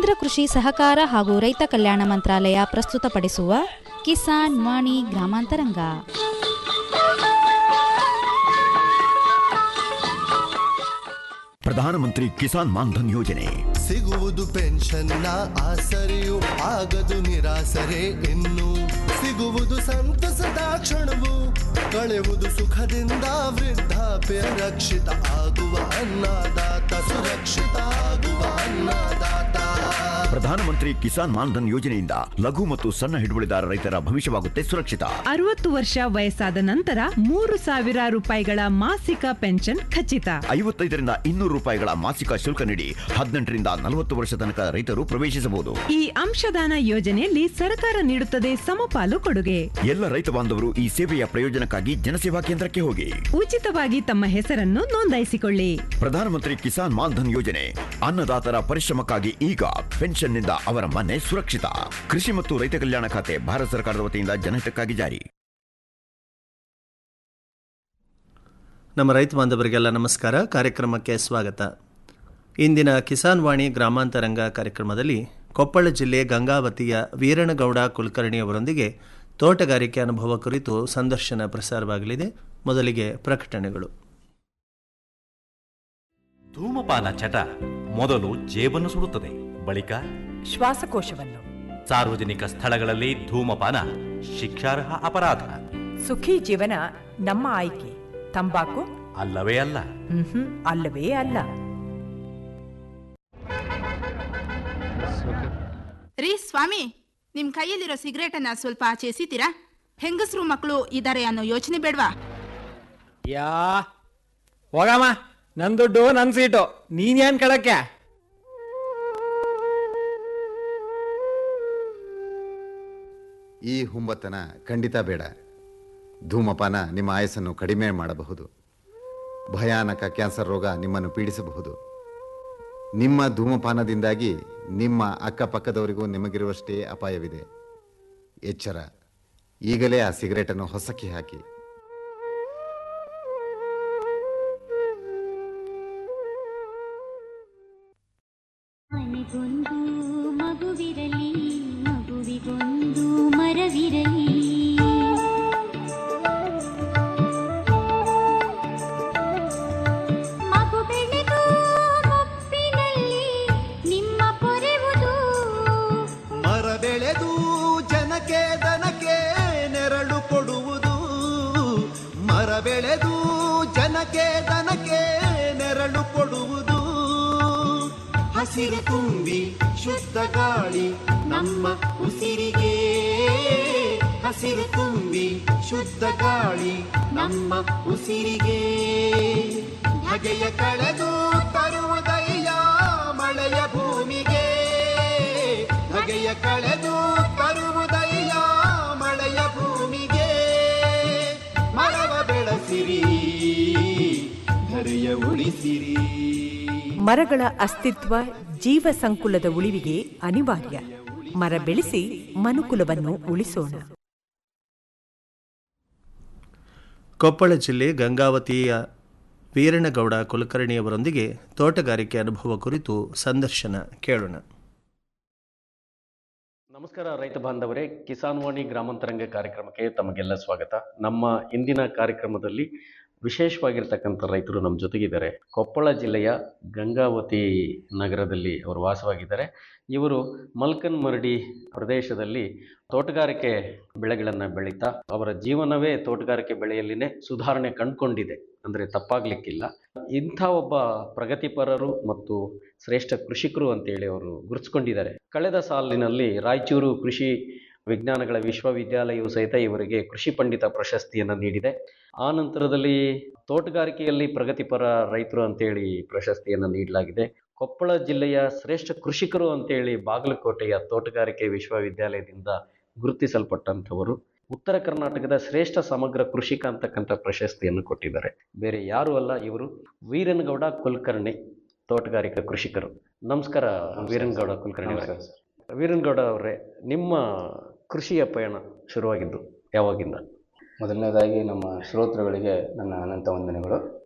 ಕೇಂದ್ರ ಕೃಷಿ ಸಹಕಾರ ಹಾಗೂ ರೈತ ಕಲ್ಯಾಣ ಮಂತ್ರಾಲಯ ಪ್ರಸ್ತುತಪಡಿಸುವ ಕಿಸಾನ್ ವಾಣಿ ಗ್ರಾಮಾಂತರಂಗ ಪ್ರಧಾನಮಂತ್ರಿ ಕಿಸಾನ್ ಮಾನ್ಧನ್ ಯೋಜನೆ ಸಿಗುವುದು ಪೆನ್ಷನ್ನ ಆಸರೆಯು ಆಗದು ನಿರಾಸರೆ ಇನ್ನು ಸಿಗುವುದು ಸಂತಸದ ಕ್ಷಣವು ಕಳೆವುದು ಸುಖದಿಂದ ವೃದ್ಧಾಪ್ಯ ರಕ್ಷಿತ ಆಗುವ ಅನ್ನದಾತ ಸುರಕ್ಷಿತ ಆಗುವ ಅನ್ನದಾತ ಪ್ರಧಾನಮಂತ್ರಿ ಕಿಸಾನ್ ಮಾನ್ಧನ್ ಯೋಜನೆಯಿಂದ ಲಘು ಮತ್ತು ಸಣ್ಣ ಹಿಡುವಳಿದಾರ ರೈತರ ಭವಿಷ್ಯವಾಗುತ್ತೆ ಸುರಕ್ಷಿತ ಅರವತ್ತು ವರ್ಷ ವಯಸ್ಸಾದ ನಂತರ ಮೂರು ಸಾವಿರ ರೂಪಾಯಿಗಳ ಮಾಸಿಕ ಪೆನ್ಷನ್ ಖಚಿತ ಐವತ್ತೈದರಿಂದ ಇನ್ನೂರು ರೂಪಾಯಿಗಳ ಮಾಸಿಕ ಶುಲ್ಕ ನೀಡಿ ಹದಿನೆಂಟರಿಂದ ನಲವತ್ತು ವರ್ಷ ತನಕ ರೈತರು ಪ್ರವೇಶಿಸಬಹುದು ಈ ಅಂಶದಾನ ಯೋಜನೆಯಲ್ಲಿ ಸರ್ಕಾರ ನೀಡುತ್ತದೆ ಸಮಪಾಲು ಕೊಡುಗೆ ಎಲ್ಲ ರೈತ ಬಾಂಧವರು ಈ ಸೇವೆಯ ಪ್ರಯೋಜನಕ್ಕಾಗಿ ಜನಸೇವಾ ಕೇಂದ್ರಕ್ಕೆ ಹೋಗಿ ಉಚಿತವಾಗಿ ತಮ್ಮ ಹೆಸರನ್ನು ನೋಂದಾಯಿಸಿಕೊಳ್ಳಿ ಪ್ರಧಾನಮಂತ್ರಿ ಕಿಸಾನ್ ಮಾನ್ಧನ್ ಯೋಜನೆ ಅನ್ನದಾತರ ಪರಿಶ್ರಮಕ್ಕಾಗಿ ಈಗ ಪೆನ್ಷನ್ನಿಂದ ಅವರ ಮನೆ ಸುರಕ್ಷಿತ ಕೃಷಿ ಮತ್ತು ರೈತ ಕಲ್ಯಾಣ ಖಾತೆ ಭಾರತ ಸರ್ಕಾರದ ವತಿಯಿಂದ ಜನಹಿತಕ್ಕಾಗಿ ಜಾರಿ ನಮ್ಮ ರೈತ ಬಾಂಧವರಿಗೆಲ್ಲ ನಮಸ್ಕಾರ ಕಾರ್ಯಕ್ರಮಕ್ಕೆ ಸ್ವಾಗತ ಇಂದಿನ ಕಿಸಾನ್ ವಾಣಿ ಗ್ರಾಮಾಂತರಂಗ ಕಾರ್ಯಕ್ರಮದಲ್ಲಿ ಕೊಪ್ಪಳ ಜಿಲ್ಲೆ ಗಂಗಾವತಿಯ ವೀರಣಗೌಡ ಕುಲಕರ್ಣಿ ಅವರೊಂದಿಗೆ ತೋಟಗಾರಿಕೆ ಅನುಭವ ಕುರಿತು ಸಂದರ್ಶನ ಪ್ರಸಾರವಾಗಲಿದೆ ಮೊದಲಿಗೆ ಪ್ರಕಟಣೆಗಳು ಧೂಮಪಾನ ಚಟ ಮೊದಲು ಜೇಬನ್ನು ಸುಡುತ್ತದೆ ಬಳಿಕ ಶ್ವಾಸಕೋಶವನ್ನು ಸಾರ್ವಜನಿಕ ಸ್ಥಳಗಳಲ್ಲಿ ಧೂಮಪಾನ ಶಿಕ್ಷಾರ್ಹ ಅಪರಾಧ ಸುಖಿ ಜೀವನ ನಮ್ಮ ಆಯ್ಕೆ ತಂಬಾಕು ಅಲ್ಲವೇ ಅಲ್ಲ ಮ್ಹೂ, ಅಲ್ಲವೇ ಅಲ್ಲ ರೀ ಸ್ವಾಮಿ ನಿಮ್ ಕೈಯಲ್ಲಿರೋ ಸಿಗರೇಟ್ ಅನ್ನ ಸ್ವಲ್ಪ ಆಚೆ ಎಸಿತೀರಾ ಹೆಂಗಸರು ಮಕ್ಕಳು ಇದಾರೆ ಅನ್ನೋ ಯೋಚನೆ ಬೇಡ್ವಾ ಯಾ ಹೋಗಮ್ಮ ನನ್ ದುಡ್ಡು ನನ್ ಸೀಟು ನೀನ್ ಕಳಕ್ಕೆ ಈ ಹುಂಬತನ ಖಂಡಿತ ಬೇಡ ಧೂಮಪಾನ ನಿಮ್ಮ ಆಯಸ್ಸನ್ನು ಕಡಿಮೆ ಮಾಡಬಹುದು ಭಯಾನಕ ಕ್ಯಾನ್ಸರ್ ರೋಗ ನಿಮ್ಮನ್ನು ಪೀಡಿಸಬಹುದು ನಿಮ್ಮ ಧೂಮಪಾನದಿಂದಾಗಿ ನಿಮ್ಮ ಅಕ್ಕಪಕ್ಕದವರಿಗೂ ನಿಮಗಿರುವಷ್ಟೇ ಅಪಾಯವಿದೆ ಎಚ್ಚರ ಈಗಲೇ ಆ ಸಿಗರೇಟನ್ನು ಹೊಸಕ್ಕೆ ಹಾಕಿ ಮನೆಗೊಂದು ಮಗುವಿರಲಿ ಮಗುವಿಗೊಂದು ಮರವಿರಲಿ ಮಗು ಬೆಳೆದು ಮುಪ್ಪಿನಲ್ಲಿ ನಿಮ್ಮ ಪೊರೆವುದು ಮರ ಬೆಳೆದು ಜನಕ್ಕೆ ದನಕ್ಕೆ ನೆರಳು ಕೊಡುವುದು ಮರ ಬೆಳೆದು ಜನಕ್ಕೆ ದನಕ್ಕೆ ನೆರಳು ಕೊಡುವುದು ಹಸಿರು ತುಂಬಿ ಶುದ್ಧ ಗಾಳಿ ನಮ್ಮ ಉಸಿರಿಗೆ ಹಸಿರು ತುಂಬಿ ಶುದ್ಧ ಗಾಳಿ ನಮ್ಮ ಉಸಿರಿಗೆ ಹಗೆಯ ಕಳೆದು ತರುವುದಯ್ಯ ಮಳೆಯ ಭೂಮಿಗೆ ಹಗೆಯ ಕಳೆದು ತರುವುದಯ್ಯ ಮಳೆಯ ಭೂಮಿಗೆ ಮರವ ಬೆಳೆಸಿರಿ ಧರೆಯ ಉಳಿಸಿರಿ ಮರಗಳ ಅಸ್ತಿತ್ವ ಜೀವ ಸಂಕುಲದ ಉಳಿವಿಗೆ ಅನಿವಾರ್ಯ ಮರ ಬೆಳೆಸಿ ಮನುಕುಲವನ್ನು ಉಳಿಸೋಣ ಕೊಪ್ಪಳ ಜಿಲ್ಲೆ ಗಂಗಾವತಿಯ ವೀರಣಗೌಡ ಕುಲಕರ್ಣಿಯವರೊಂದಿಗೆ ತೋಟಗಾರಿಕೆ ಅನುಭವ ಕುರಿತು ಸಂದರ್ಶನ ಕೇಳೋಣ ನಮಸ್ಕಾರ ರೈತ ಬಾಂಧವರೇ ಕಿಸಾನ್ ವಾಣಿ ಗ್ರಾಮಾಂತರಂಗ ಕಾರ್ಯಕ್ರಮಕ್ಕೆ ತಮಗೆಲ್ಲ ಸ್ವಾಗತ ನಮ್ಮ ಇಂದಿನ ಕಾರ್ಯಕ್ರಮದಲ್ಲಿ ವಿಶೇಷವಾಗಿರ್ತಕ್ಕಂಥ ರೈತರು ನಮ್ಮ ಜೊತೆಗಿದ್ದಾರೆ ಕೊಪ್ಪಳ ಜಿಲ್ಲೆಯ ಗಂಗಾವತಿ ನಗರದಲ್ಲಿ ಅವರು ವಾಸವಾಗಿದ್ದಾರೆ ಇವರು ಮಲ್ಕನ್ ಮರಡಿ ಪ್ರದೇಶದಲ್ಲಿ ತೋಟಗಾರಿಕೆ ಬೆಳೆಗಳನ್ನು ಬೆಳೀತಾ ಅವರ ಜೀವನವೇ ತೋಟಗಾರಿಕೆ ಬೆಳೆಯಲ್ಲಿನೇ ಸುಧಾರಣೆ ಕಂಡುಕೊಂಡಿದೆ ಅಂದರೆ ತಪ್ಪಾಗಲಿಕ್ಕಿಲ್ಲ ಇಂಥ ಒಬ್ಬ ಪ್ರಗತಿಪರರು ಮತ್ತು ಶ್ರೇಷ್ಠ ಕೃಷಿಕರು ಅಂತೇಳಿ ಅವರು ಗುರುತಿಸ್ಕೊಂಡಿದ್ದಾರೆ ಕಳೆದ ಸಾಲಿನಲ್ಲಿ ರಾಯಚೂರು ಕೃಷಿ ವಿಜ್ಞಾನಗಳ ವಿಶ್ವವಿದ್ಯಾಲಯವು ಸಹಿತ ಇವರಿಗೆ ಕೃಷಿ ಪಂಡಿತ ಪ್ರಶಸ್ತಿಯನ್ನು ನೀಡಿದೆ ಆ ನಂತರದಲ್ಲಿ ತೋಟಗಾರಿಕೆಯಲ್ಲಿ ಪ್ರಗತಿಪರ ರೈತರು ಅಂತೇಳಿ ಪ್ರಶಸ್ತಿಯನ್ನು ನೀಡಲಾಗಿದೆ ಕೊಪ್ಪಳ ಜಿಲ್ಲೆಯ ಶ್ರೇಷ್ಠ ಕೃಷಿಕರು ಅಂತೇಳಿ ಬಾಗಲಕೋಟೆಯ ತೋಟಗಾರಿಕೆ ವಿಶ್ವವಿದ್ಯಾಲಯದಿಂದ ಗುರುತಿಸಲ್ಪಟ್ಟಂಥವರು ಉತ್ತರ ಕರ್ನಾಟಕದ ಶ್ರೇಷ್ಠ ಸಮಗ್ರ ಕೃಷಿಕ ಅಂತಕ್ಕಂಥ ಪ್ರಶಸ್ತಿಯನ್ನು ಕೊಟ್ಟಿದ್ದಾರೆ ಬೇರೆ ಯಾರೂ ಅಲ್ಲ ಇವರು ವೀರನಗೌಡ ಕುಲಕರ್ಣಿ ತೋಟಗಾರಿಕಾ ಕೃಷಿಕರು ನಮಸ್ಕಾರ ವೀರನಗೌಡ ಕುಲಕರ್ಣಿ ಅವರೇ ವೀರನಗೌಡ ಅವರೇ ನಿಮ್ಮ ಕೃಷಿಯ ಪಯಣ ಶುರುವಾಗಿದ್ದು ಯಾವಾಗಿಂದ ಮೊದಲನೇದಾಗಿ ನಮ್ಮ ಶ್ರೋತೃಗಳಿಗೆ ನನ್ನ ಅನಂತ ವಂದನೆಗಳು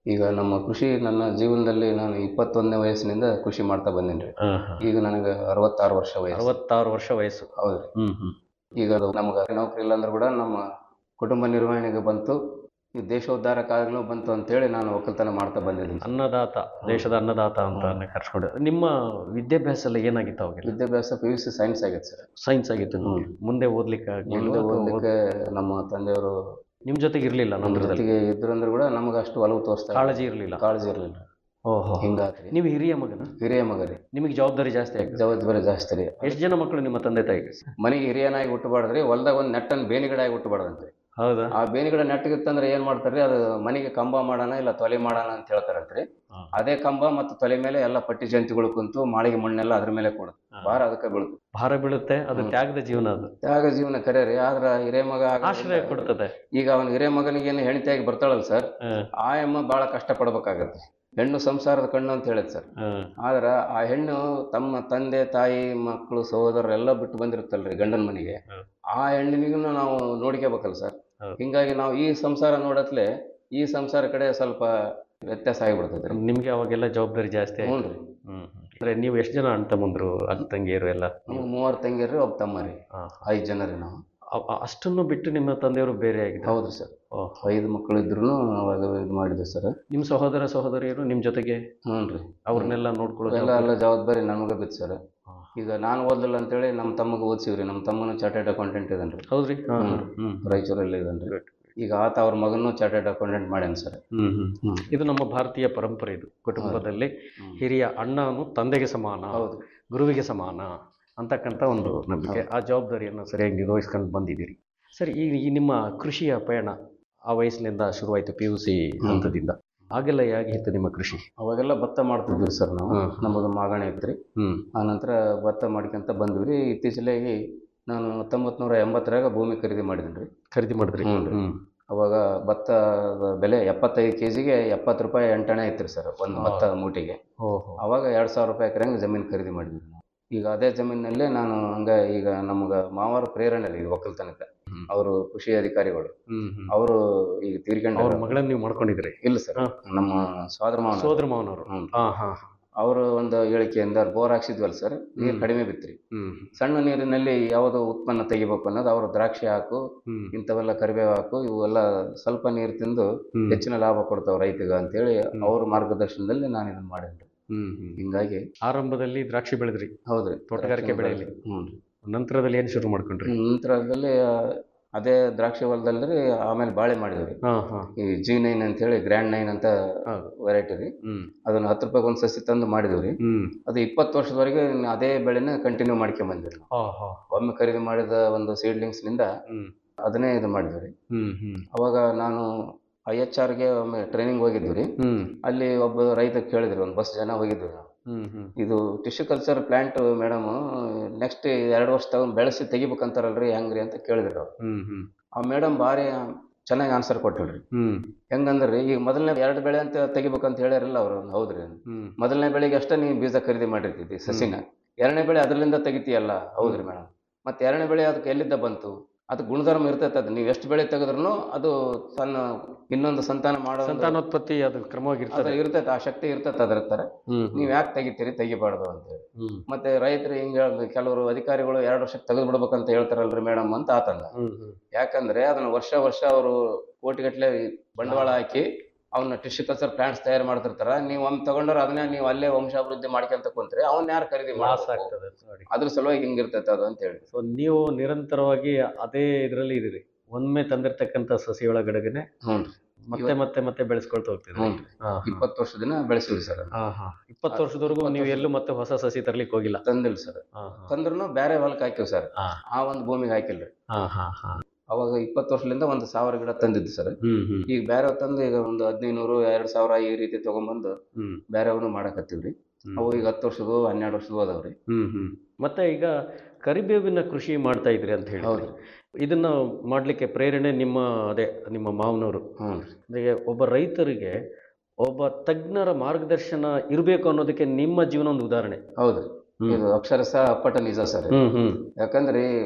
ಈಗ ನಮ್ಮ ಕೃಷಿ ನನ್ನ ಜೀವನದಲ್ಲಿ ನಾನು ಇಪ್ಪತ್ತೊಂದನೇ ವಯಸ್ಸಿನಿಂದ ಕೃಷಿ ಮಾಡ್ತಾ ಬಂದೇನಿ ರೀ ಈಗ ನನಗೆ ಅರವತ್ತಾರು ವರ್ಷ ವಯಸ್ಸು ಅರವತ್ತಾರು ವರ್ಷ ವಯಸ್ಸು ಹೌದ್ರಿ ಹ್ಮ್ ಹ್ಮ್ ಈಗ ಅದು ನಮ್ಗೆ ನೌಕರಿ ಇಲ್ಲ ಅಂದ್ರೆ ಕೂಡ ನಮ್ಮ ಕುಟುಂಬ ನಿರ್ವಹಣೆಗೆ ಬಂತು ಈ ದೇಶೋದ್ಧಾರಕ್ಕಾಗಲೂ ಬಂತು ಅಂತೇಳಿ ನಾನು ಒಕ್ಕಲ್ತನ ಮಾಡ್ತಾ ಬಂದಿದ್ದೀನಿ ಅನ್ನದಾತ ದೇಶದ ಅನ್ನದಾತ ಅಂತ ಕರ್ಸ್ಕೊಂಡು ನಿಮ್ಮ ವಿದ್ಯಾಭ್ಯಾಸ ಎಲ್ಲ ಏನಾಗಿತ್ತು ಅವಾಗ ವಿದ್ಯಾಭ್ಯಾಸ ಪಿ ಯು ಸಿ ಸೈನ್ಸ್ ಆಗೈತೆ ಸರ್ ಸೈನ್ಸ್ ಆಗಿತ್ತು ಮುಂದೆ ಓದ್ಲಿಕ್ಕೆ ಆಗ್ಲಿಲ್ವಾ ಮುಂದೆ ಅಥವಾ ಓದಲಿಕ್ಕೆ ನಮ್ಮ ತಂದೆಯವರು ನಿಮ್ ಜೊತೆಗೆ ಇರ್ಲಿಲ್ಲ ನಮ್ಮ ನಂತರದಲ್ಲಿ ಜೊತೆಗೆ ಇದ್ರಂದ್ರೆ ಕೂಡ ನಮಗೆ ಅಷ್ಟು ಒಲವು ತೋರಿಸ್ತಾ ಕಾಳಜಿ ಇರ್ಲಿಲ್ಲ ಕಾಳಜಿ ಇರಲಿಲ್ಲ ಓಹೋ ಹಿಂಗಾತ್ರಿ ನೀವು ಹಿರಿಯ ಮಗನ ಹಿರಿಯ ಮಗ ರೀ ನಿಮಗೆ ಜವಾಬ್ದಾರಿ ಜಾಸ್ತಿ ಆಗ್ತದೆ ಜವಾಬ್ದಾರಿ ಜಾಸ್ತಿ ರೀ ಎಷ್ಟು ಜನ ಮಕ್ಕಳು ನಿಮ್ಮ ತಂದೆ ತಾಯಿಗೆ ಮನೆಗೆ ಹಿರಿಯನಾಗಿ ಹುಟ್ಟಬಾರ್ದ್ರಿ ಹೊಲ್ದಾಗ ಒಂದು ನೆಟ್ಟನ್ ಬೇನಿಗಿಡ ಆಗಿ ಹುಟ್ಟಬಾರ್ದಂತ್ರಿ ಹೌದಾ ಆ ಬೇನಿಗಿಡ ನೆಟ್ಟಗಿತ್ತಂದ್ರೆ ಏನ್ ಮಾಡ್ತಾರ್ರಿ ಅದು ಮನೆಗೆ ಕಂಬ ಮಾಡೋಣ ಇಲ್ಲ ತೊಲೆ ಮಾಡೋಣ ಅಂತ ಹೇಳ್ತಾರಂತ್ರಿ ಅದೇ ಕಂಬ ಮತ್ತು ತೊಲೆ ಮೇಲೆ ಎಲ್ಲ ಪಟ್ಟಿ ಜಂತಿಗಳು ಕುಂತು ಮಾಳಿಗೆ ಮಣ್ಣೆಲ್ಲ ಅದ್ರ ಮೇಲೆ ಕೊಡುತ್ತೆ ಭಾರ ಅದಕ್ಕೆ ಬೀಳುತ್ತೆ ಭಾರ ಬೀಳುತ್ತೆ ಅದು ತ್ಯಾಗದ ಜೀವನ ಅದು ತ್ಯಾಗ ಜೀವನ ಕರೆ ರೀ ಆದ್ರ ಹಿರೇ ಮಗ ಆಗೋದ್ರಿಂದ ಆಶ್ರಯ ಕೊಡ್ತದೆ ಈಗ ಅವನ ಹಿರೇ ಮಗನಿಗೆ ಏನು ಹೆಂಡತಿಯಾಗಿ ಬರ್ತಾಳಲ್ಲ ಸರ್ ಆ ಅಮ್ಮ ಬಹಳ ಕಷ್ಟ ಪಡ್ಬೇಕಾಗತ್ತೆ ಹೆಣ್ಣು ಸಂಸಾರದ ಕಣ್ಣು ಅಂತ ಹೇಳುತ್ತೆ ಸರ್ ಆದ್ರ ಆ ಹೆಣ್ಣು ತಮ್ಮ ತಂದೆ ತಾಯಿ ಮಕ್ಕಳು ಸಹೋದರರೆಲ್ಲ ಬಿಟ್ಟು ಬಂದಿರುತ್ತಲ್ರಿ ಗಂಡನ ಮನೆಗೆ ಆ ಹೆಣ್ಣಿನಿಗೂ ನಾವು ನೋಡ್ಕೋಬೇಕಲ್ಲ ಸರ್ ಹಿಂಗಾಗಿ ನಾವು ಈ ಸಂಸಾರ ನೋಡತ್ಲೆ ಈ ಸಂಸಾರ ಕಡೆ ಸ್ವಲ್ಪ ವ್ಯತ್ಯಾಸ ಆಗಿಬಿಡ್ತದೆ ನಿಮ್ಗೆ ಅವಾಗೆಲ್ಲ ಜವಾಬ್ದಾರಿ ಜಾಸ್ತಿ ಆಯ್ತು. ಹ್ಞೂ ರೀ ಹ್ಮ್ ಹ್ಮ್. ಅಂದ್ರೆ ನೀವು ಎಷ್ಟು ಜನ ಅಣ್ಣ ತಮ್ಮಂದ್ರು ಅಣ್ಣ ತಂಗಿಯರು ಎಲ್ಲ ನಾವು ಮೂವರು ತಂಗಿಯರು ಒಬ್ಬ ತಮ್ಮ ರೀ ಐದು ಜನ ರೀ ನಾವು ಅ- ಅ- ಅಷ್ಟನ್ನು ಬಿಟ್ಟು ನಿಮ್ಮ ತಂದೆಯವರು ಬೇರೆ ಆಗಿದೆ ಹೌದು ಸರ್ ಐದು ಮಕ್ಕಳು ಇದ್ರು ಅವಾಗ ಇದು ಮಾಡಿದ್ವಿ ಸರ್ ನಿಮ್ಮ ಸಹೋದರ ಸಹೋದರಿಯರು ನಿಮ್ಮ ಜೊತೆಗೆ ಹ್ಞೂ ರೀ ಅವ್ರನ್ನೆಲ್ಲ ನೋಡ್ಕೊಳ್ಳೋ ಎಲ್ಲ ಎಲ್ಲ ಜವಾಬ್ದಾರಿ ನಮಗೆ ಬಿತ್ತು ಸರ್ ಈಗ ನಾನು ಓದಲಿಲ್ಲ ಅಂತೇಳಿ ನಮ್ಮ ತಮ್ಮಗೆ ಓದಿಸಿವ್ರಿ ನಮ್ಮ ತಮ್ಮನು ಚಾರ್ಟೆಡ್ ಅಕೌಂಟೆಂಟ್ ಇದ್ದಾನೆ ರೀ ಹೌದ್ರಿ ಹಾ, ಹ್ಞೂ ಹಾ, ಹ್ಮ್. ರಾಯಚೂರಲ್ಲಿ ಇದ್ದಾನೆ ರೀ ಈಗ ಆತ ಅವ್ರ ಮಗನೂ ಚಾರ್ಟೆಡ್ ಅಕೌಂಟೆಂಟ್ ಮಾಡ್ಯಾನ ಸರ್ ಹ್ಮ್ ಹ್ಮ್ ಇದು ನಮ್ಮ ಭಾರತೀಯ ಪರಂಪರೆ ಇದು ಕುಟುಂಬದಲ್ಲಿ ಹಿರಿಯ ಅಣ್ಣನು ತಂದೆಗೆ ಸಮಾನ ಗುರುವಿಗೆ ಸಮಾನ ಅಂತಕ್ಕಂಥ ಒಂದು ನಂಬಿಕೆ ಆ ಜವಾಬ್ದಾರಿಯನ್ನು ಸರಿಯಾಗಿ ನಿರ್ವಹಿಸ್ಕೊಂಡು ಬಂದಿದ್ದೀರಿ ಸರಿ ಈ ಈ ನಿಮ್ಮ ಕೃಷಿಯ ಪಯಣ ಆ ವಯಸ್ಸಿನಿಂದ ಶುರುವಾಯಿತು ಪಿ ಯು ಸಿ ಹಂತದಿಂದ ಆಗೆಲ್ಲ ಹೇಗಿತ್ತು ನಿಮ್ಮ ಕೃಷಿ ಅವಾಗೆಲ್ಲ ಭತ್ತ ಮಾಡ್ತಿದ್ವಿ ಸರ್ ನಾವು ನಮ್ಮದು ಮಾಗಣೆ ಇತ್ತು ಹ್ಮ್ ಆ ನಂತರ ಭತ್ತ ಮಾಡ್ಕೊಂತ ಬಂದ್ವಿ ರೀ ಇತ್ತೀಚೆಗೆ ನಾನು ಹತ್ತೊಂಬತ್ತು ನೂರ ಎಂಬತ್ತರಾಗ ಭೂಮಿ ಖರೀದಿ ಮಾಡಿದ್ದೀನಿ ರೀ ಖರೀದಿ ಮಾಡಿದ್ರಿ ಹ್ಞೂ ರೀ ಅವಾಗ ಭತ್ತದ ಬೆಲೆ ಎಪ್ಪತ್ತೈದು ಕೆ ಜಿಗೆ ಎಪ್ಪತ್ತು ರೂಪಾಯಿ ಎಂಟಣೆ ಐತ್ರಿ ಸರ್ ಒಂದು ಭತ್ತ ಮೂಟಿಗೆ ಓಹೋ ಅವಾಗ ಎರಡು ಸಾವಿರ ರೂಪಾಯಿ ಎಕರೆಂಗೆ ಜಮೀನು ಖರೀದಿ ಮಾಡಿದ್ವಿ ನಾವು ಈಗ ಅದೇ ಜಮೀನಿನಲ್ಲೇ ನಾನು ಹಂಗ ಈಗ ನಮ್ಗೆ ಮಾವಾರ ಪ್ರೇರಣೆ ರೀ ಇದು ಒಕ್ಕಲ್ತನಕ್ಕೆ ಅವರು ಕೃಷಿ ಅಧಿಕಾರಿಗಳು ಹ್ಮ್ ಹ್ಮ್. ಅವರು ಈಗ ತೀರ್ಕೊಂಡು ಅವ್ರ ಮಗಳನ್ನ ನೀವು ಮಾಡ್ಕೊಂಡಿದ್ರಿ ಇಲ್ಲ ಸರ್ ನಮ್ಮ ಸೋದರ ಮಾವನ ಸೋದರ ಮಾವನವರು ಹಾ ಹಾ ಅವರು ಒಂದು ಹೇಳಿಕೆಯಿಂದ ಬೋರ್ ಹಾಕ್ಸಿದ್ವಲ್ಲ ಸರ್ ನೀರು ಕಡಿಮೆ ಬಿತ್ರಿ ಹ್ಮ್ ಸಣ್ಣ ನೀರಿನಲ್ಲಿ ಯಾವುದು ಉತ್ಪನ್ನ ತೆಗಿಬೇಕು ಅನ್ನೋದು ಅವರು ದ್ರಾಕ್ಷಿ ಹಾಕು ಹ್ಮ್. ಇಂಥವೆಲ್ಲ ಕರಿಬೇವು ಹಾಕು ಇವೆಲ್ಲ ಸ್ವಲ್ಪ ನೀರು ತಿಂದು ಹೆಚ್ಚಿನ ಲಾಭ ಕೊಡ್ತಾವ ರೈತಗ ಅಂತೇಳಿ ಅವ್ರ ಮಾರ್ಗದರ್ಶನದಲ್ಲಿ ನಾನು ಇದನ್ನ ಮಾಡಿದ್ರಿ ಹ್ಮ್ ಹ್ಮ್ ಹಿಂಗಾಗಿ ಆರಂಭದಲ್ಲಿ ದ್ರಾಕ್ಷಿ ಬೆಳೆದ್ರಿ ಹೌದ್ರಿ ತೋಟಗಾರಿಕೆ ಬೆಳೆಯಲ್ಲಿ ಹ್ಞೂ ನಂತರದಲ್ಲಿ ಏನು ಶುರು ಮಾಡ್ಕೊಂಡ್ರಿ ನಂತರದಲ್ಲಿ ಆ, ಅದೇ ದ್ರಾಕ್ಷಿ ಹೊಲದಲ್ಲಿ ಆಮೇಲೆ ಬಾಳೆ ಮಾಡಿದ್ವಿ ಹಾ ಹಾ ಈ ಜಿ ನೈನ್ ಅಂತ ಹೇಳಿ ಗ್ರ್ಯಾಂಡ್ ನೈನ್ ಅಂತ ವೆರೈಟಿ ರೀ ಹ್ಮ್ ಅದನ್ನ ಹತ್ತು ರೂಪಾಯಿ ಒಂದು ಸಸಿ ತಂದು ಮಾಡಿದ್ವಿ ರೀ ಹ್ಮ್ ಅದು ಇಪ್ಪತ್ತು ವರ್ಷದವರೆಗೆ ಇನ್ನು ಅದೇ ಬೆಳೆನ ಕಂಟಿನ್ಯೂ ಮಾಡ್ಕೊಂಡ್ ಬಂದ್ವಿ ನಾವು ಹಾ ಹಾ ಒಮ್ಮೆ ಖರೀದಿ ಮಾಡಿದ ಒಂದು ಸೀಡ್ಲಿಂಗ್ಸ್ ನಿಂದ ಹ್ಮ್ ಅದನ್ನೇ ಇದು ಮಾಡಿದ್ವಿ ರೀ ಹ್ಮ್ ಹ್ಮ್ ಅವಾಗ ನಾನು ಐ ಎಚ್ ಆರ್ಗೆ ಒಮ್ಮೆ ಟ್ರೈನಿಂಗ್ ಹೋಗಿದ್ವಿ ರೀ ಹ್ಮ್ ಅಲ್ಲಿ ಒಬ್ಬ ರೈತ ಕೇಳಿದ್ರಿ ಒಂದು ಬಸ್ ಜನ ಹೋಗಿದ್ವಿ ನಾವು ಹ್ಮ್ ಹ್ಮ್ ಇದು tissue culture plant madam next ಎರಡು ವರ್ಷ ತಗೊಂಡು ಬೆಳೆಸಿ ತೆಗಿಬೇಕಂತಾರಲ್ರಿ ಹೆಂಗ್ರಿ ಅಂತ ಕೇಳಿದ್ರು ಅವ್ರು ಹ್ಮ್ ಹ್ಮ್ ಆ ಮೇಡಮ್ ಭಾರಿ ಚೆನ್ನಾಗಿ ಆನ್ಸರ್ ಕೊಟ್ಟಿಲ್ರಿ ಹ್ಮ್ ಹೆಂಗಂದ್ರಿ ಈಗ ಮೊದಲನೇ ಎರಡು ಬೆಳೆ ಅಂತ ತೆಗಿಬೇಕಂತ ಹೇಳ್ಯಾರಲ್ಲ ಅವರು ಹೌದ್ರಿ ಹ್ಮ್ ಮೊದಲನೇ ಬೆಳೆಗೆ ಅಷ್ಟೇ ನೀವು ಬೀಜ ಖರೀದಿ ಮಾಡಿರ್ತಿದ್ದಿ ಸಸಿನ ಎರಡನೇ ಬೆಳೆ ಅದರಿಂದ ತೆಗಿತೀಯಲ್ಲ ಹೌದ್ರಿ ಮೇಡಮ್ ಮತ್ತೆ ಎರಡನೇ ಬೆಳೆ ಅದಕ್ಕೆ ಎಲ್ಲಿದ್ದ ಬಂತು ಅದು ಗುಣಧರ್ಮ ಇರ್ತೈತೆ ಅದು ನೀವು ಎಷ್ಟು ಬೆಳೆ ತೆಗೆದ್ರೂ ಅದು ತನ್ನ ಇನ್ನೊಂದು ಸಂತಾನ ಮಾಡೋ ಒಂದು- ಸಂತಾನೋತ್ಪತ್ತಿ ಅದು ಕ್ರಮವಾಗಿರ್ತದೆ ಅದು ಇರ್ತೈತೆ ಆ ಶಕ್ತಿ ಇರ್ತೈತೆ ಅದ್ರ ತರ ಹ್ಮ್ ನೀವ್ ಯಾಕೆ ತೆಗಿತೀರಿ ತೆಗಿಬಾರ್ದು ಅಂತ ಹೇಳಿ ಹ್ಮ್ ಮತ್ತೆ ರೈತರು ಹಿಂಗ ಕೆಲವರು ಅಧಿಕಾರಿಗಳು ಎರಡು ವರ್ಷಕ್ಕೆ ತೆಗೆದು ಬಿಡ್ಬೇಕಂತ ಹೇಳ್ತಾರಲ್ರಿ ಮೇಡಮ್ ಅಂತ ಆತಂದ ಹ್ಮ್ ಹ್ಮ್ ಯಾಕಂದ್ರೆ ಅದನ್ನ ವರ್ಷ ವರ್ಷ ಅವರು ಕೋಟಿಗಟ್ಲೆ ಬಂಡವಾಳ ಹಾಕಿ ಅವನ್ನ ಟಿಶ್ಯೂ ಕಲ್ಚರ್ ಪ್ಲಾಂಟ್ಸ್ ತಯಾರು ಮಾಡ್ತಿರ್ತಾರ ನೀವು ಒಮ್ಮೆ ತಗೊಂಡ್ರೆ ಅದನ್ನ ನೀವು ಅಲ್ಲೇ ವಂಶಾಭಿವೃದ್ಧಿ ಮಾಡ್ಕೊಂತ ಕುಂತ್ರೆ ಅವ್ನ ಯಾರು ಖರೀದಿ ಲಾಸ್ ಮಾಡ್ಬೇಕು? ಆಗ್ತದೆ ನೋಡಿ ಅದ್ರ ಸಲುವಾಗಿ ಹಿಂಗಿರ್ತೈತೆ ಅದು ಅಂತ ಹೇಳಿ ಸೊ ನೀವು ನಿರಂತರವಾಗಿ ಅದೇ ಇದರಲ್ಲಿ ಇದೀರಿ ಒಮ್ಮೆ ತಂದಿರ್ತಕ್ಕಂಥ ಸಸಿಯೊಳಗಡೆಗೆ ಹ್ಞೂ ಮತ್ತೆ ಮತ್ತೆ ಮತ್ತೆ ಬೆಳೆಸ್ಕೊಳ್ತಾ ಹೋಗ್ತಿದ್ರಿ ಹ್ಞೂ ಹಾ, ಇಪ್ಪತ್ತು ವರ್ಷ ದಿನ ಬೆಳೆಸಿವಿ ಸರ್ ಹಾ ಹಾ ಇಪ್ಪತ್ತು ವರ್ಷದವರೆಗೂ ನೀವು ಎಲ್ಲೂ ಮತ್ತೆ ಹೊಸ ಸಸಿ ತರ್ಲಿಕ್ಕೆ ಹೋಗಿಲ್ಲ ತಂದಿಲ್ಲ ಸರ್ ಹಾ ಹಾ ತಂದ್ರೂ ಬೇರೆ ಹೊಲಕ್ಕೆ ಹಾಕಿವಿ ಸರ್ ಹಾ. ಆ ಒಂದು ಭೂಮಿಗೆ ಹಾಕಿಲ್ರಿ ಹಾ ಹಾ ಹಾ ಅವಾಗ ಇಪ್ಪತ್ತು ವರ್ಷದಿಂದ ಒಂದು ಸಾವಿರ ಗಿಡ ತಂದಿದ್ದು ಸರ್ ಹ್ಮ್ ಹ್ಮ್ ಈಗ ಬೇರೆ ತಂದು ಈಗ ಒಂದು ಹದಿನೈನೂರು ಎರಡು ಸಾವಿರ ಈ ರೀತಿ ತಗೊಂಡ್ಬಂದು ಹ್ಮ್ ಬೇರೆಯವನು ಮಾಡಕತ್ತೀವ್ರಿ ಅವು ಈಗ ಹತ್ತು ವರ್ಷದ್ದು ಹನ್ನೆರಡು ವರ್ಷದ್ದು ಅದಾವ್ರಿ ಹ್ಮ್ ಹ್ಮ್ ಮತ್ತೆ ಈಗ ಕರಿಬೇವಿನ ಕೃಷಿ ಮಾಡ್ತಾ ಇದ್ರಿ ಅಂತ ಹೇಳಿ ಹೌದು. ಇದನ್ನ ಮಾಡ್ಲಿಕ್ಕೆ ಪ್ರೇರಣೆ ನಿಮ್ಮ ಅದೇ ನಿಮ್ಮ ಮಾವನವರು ಹ್ಞೂ ಅಂದ್ರೆ ಒಬ್ಬ ರೈತರಿಗೆ ಒಬ್ಬ ತಜ್ಞರ ಮಾರ್ಗದರ್ಶನ ಇರಬೇಕು ಅನ್ನೋದಕ್ಕೆ ನಿಮ್ಮ ಜೀವನ ಒಂದು ಉದಾಹರಣೆ ಹೌದ್ರಿ ಇದು ಅಕ್ಷರಶಃ ಅಪ್ಪಟ ನಿಜ ಸರ್ ಹ್ಮ್ ಹ್ಮ್ ಯಾಕಂದ್ರೆ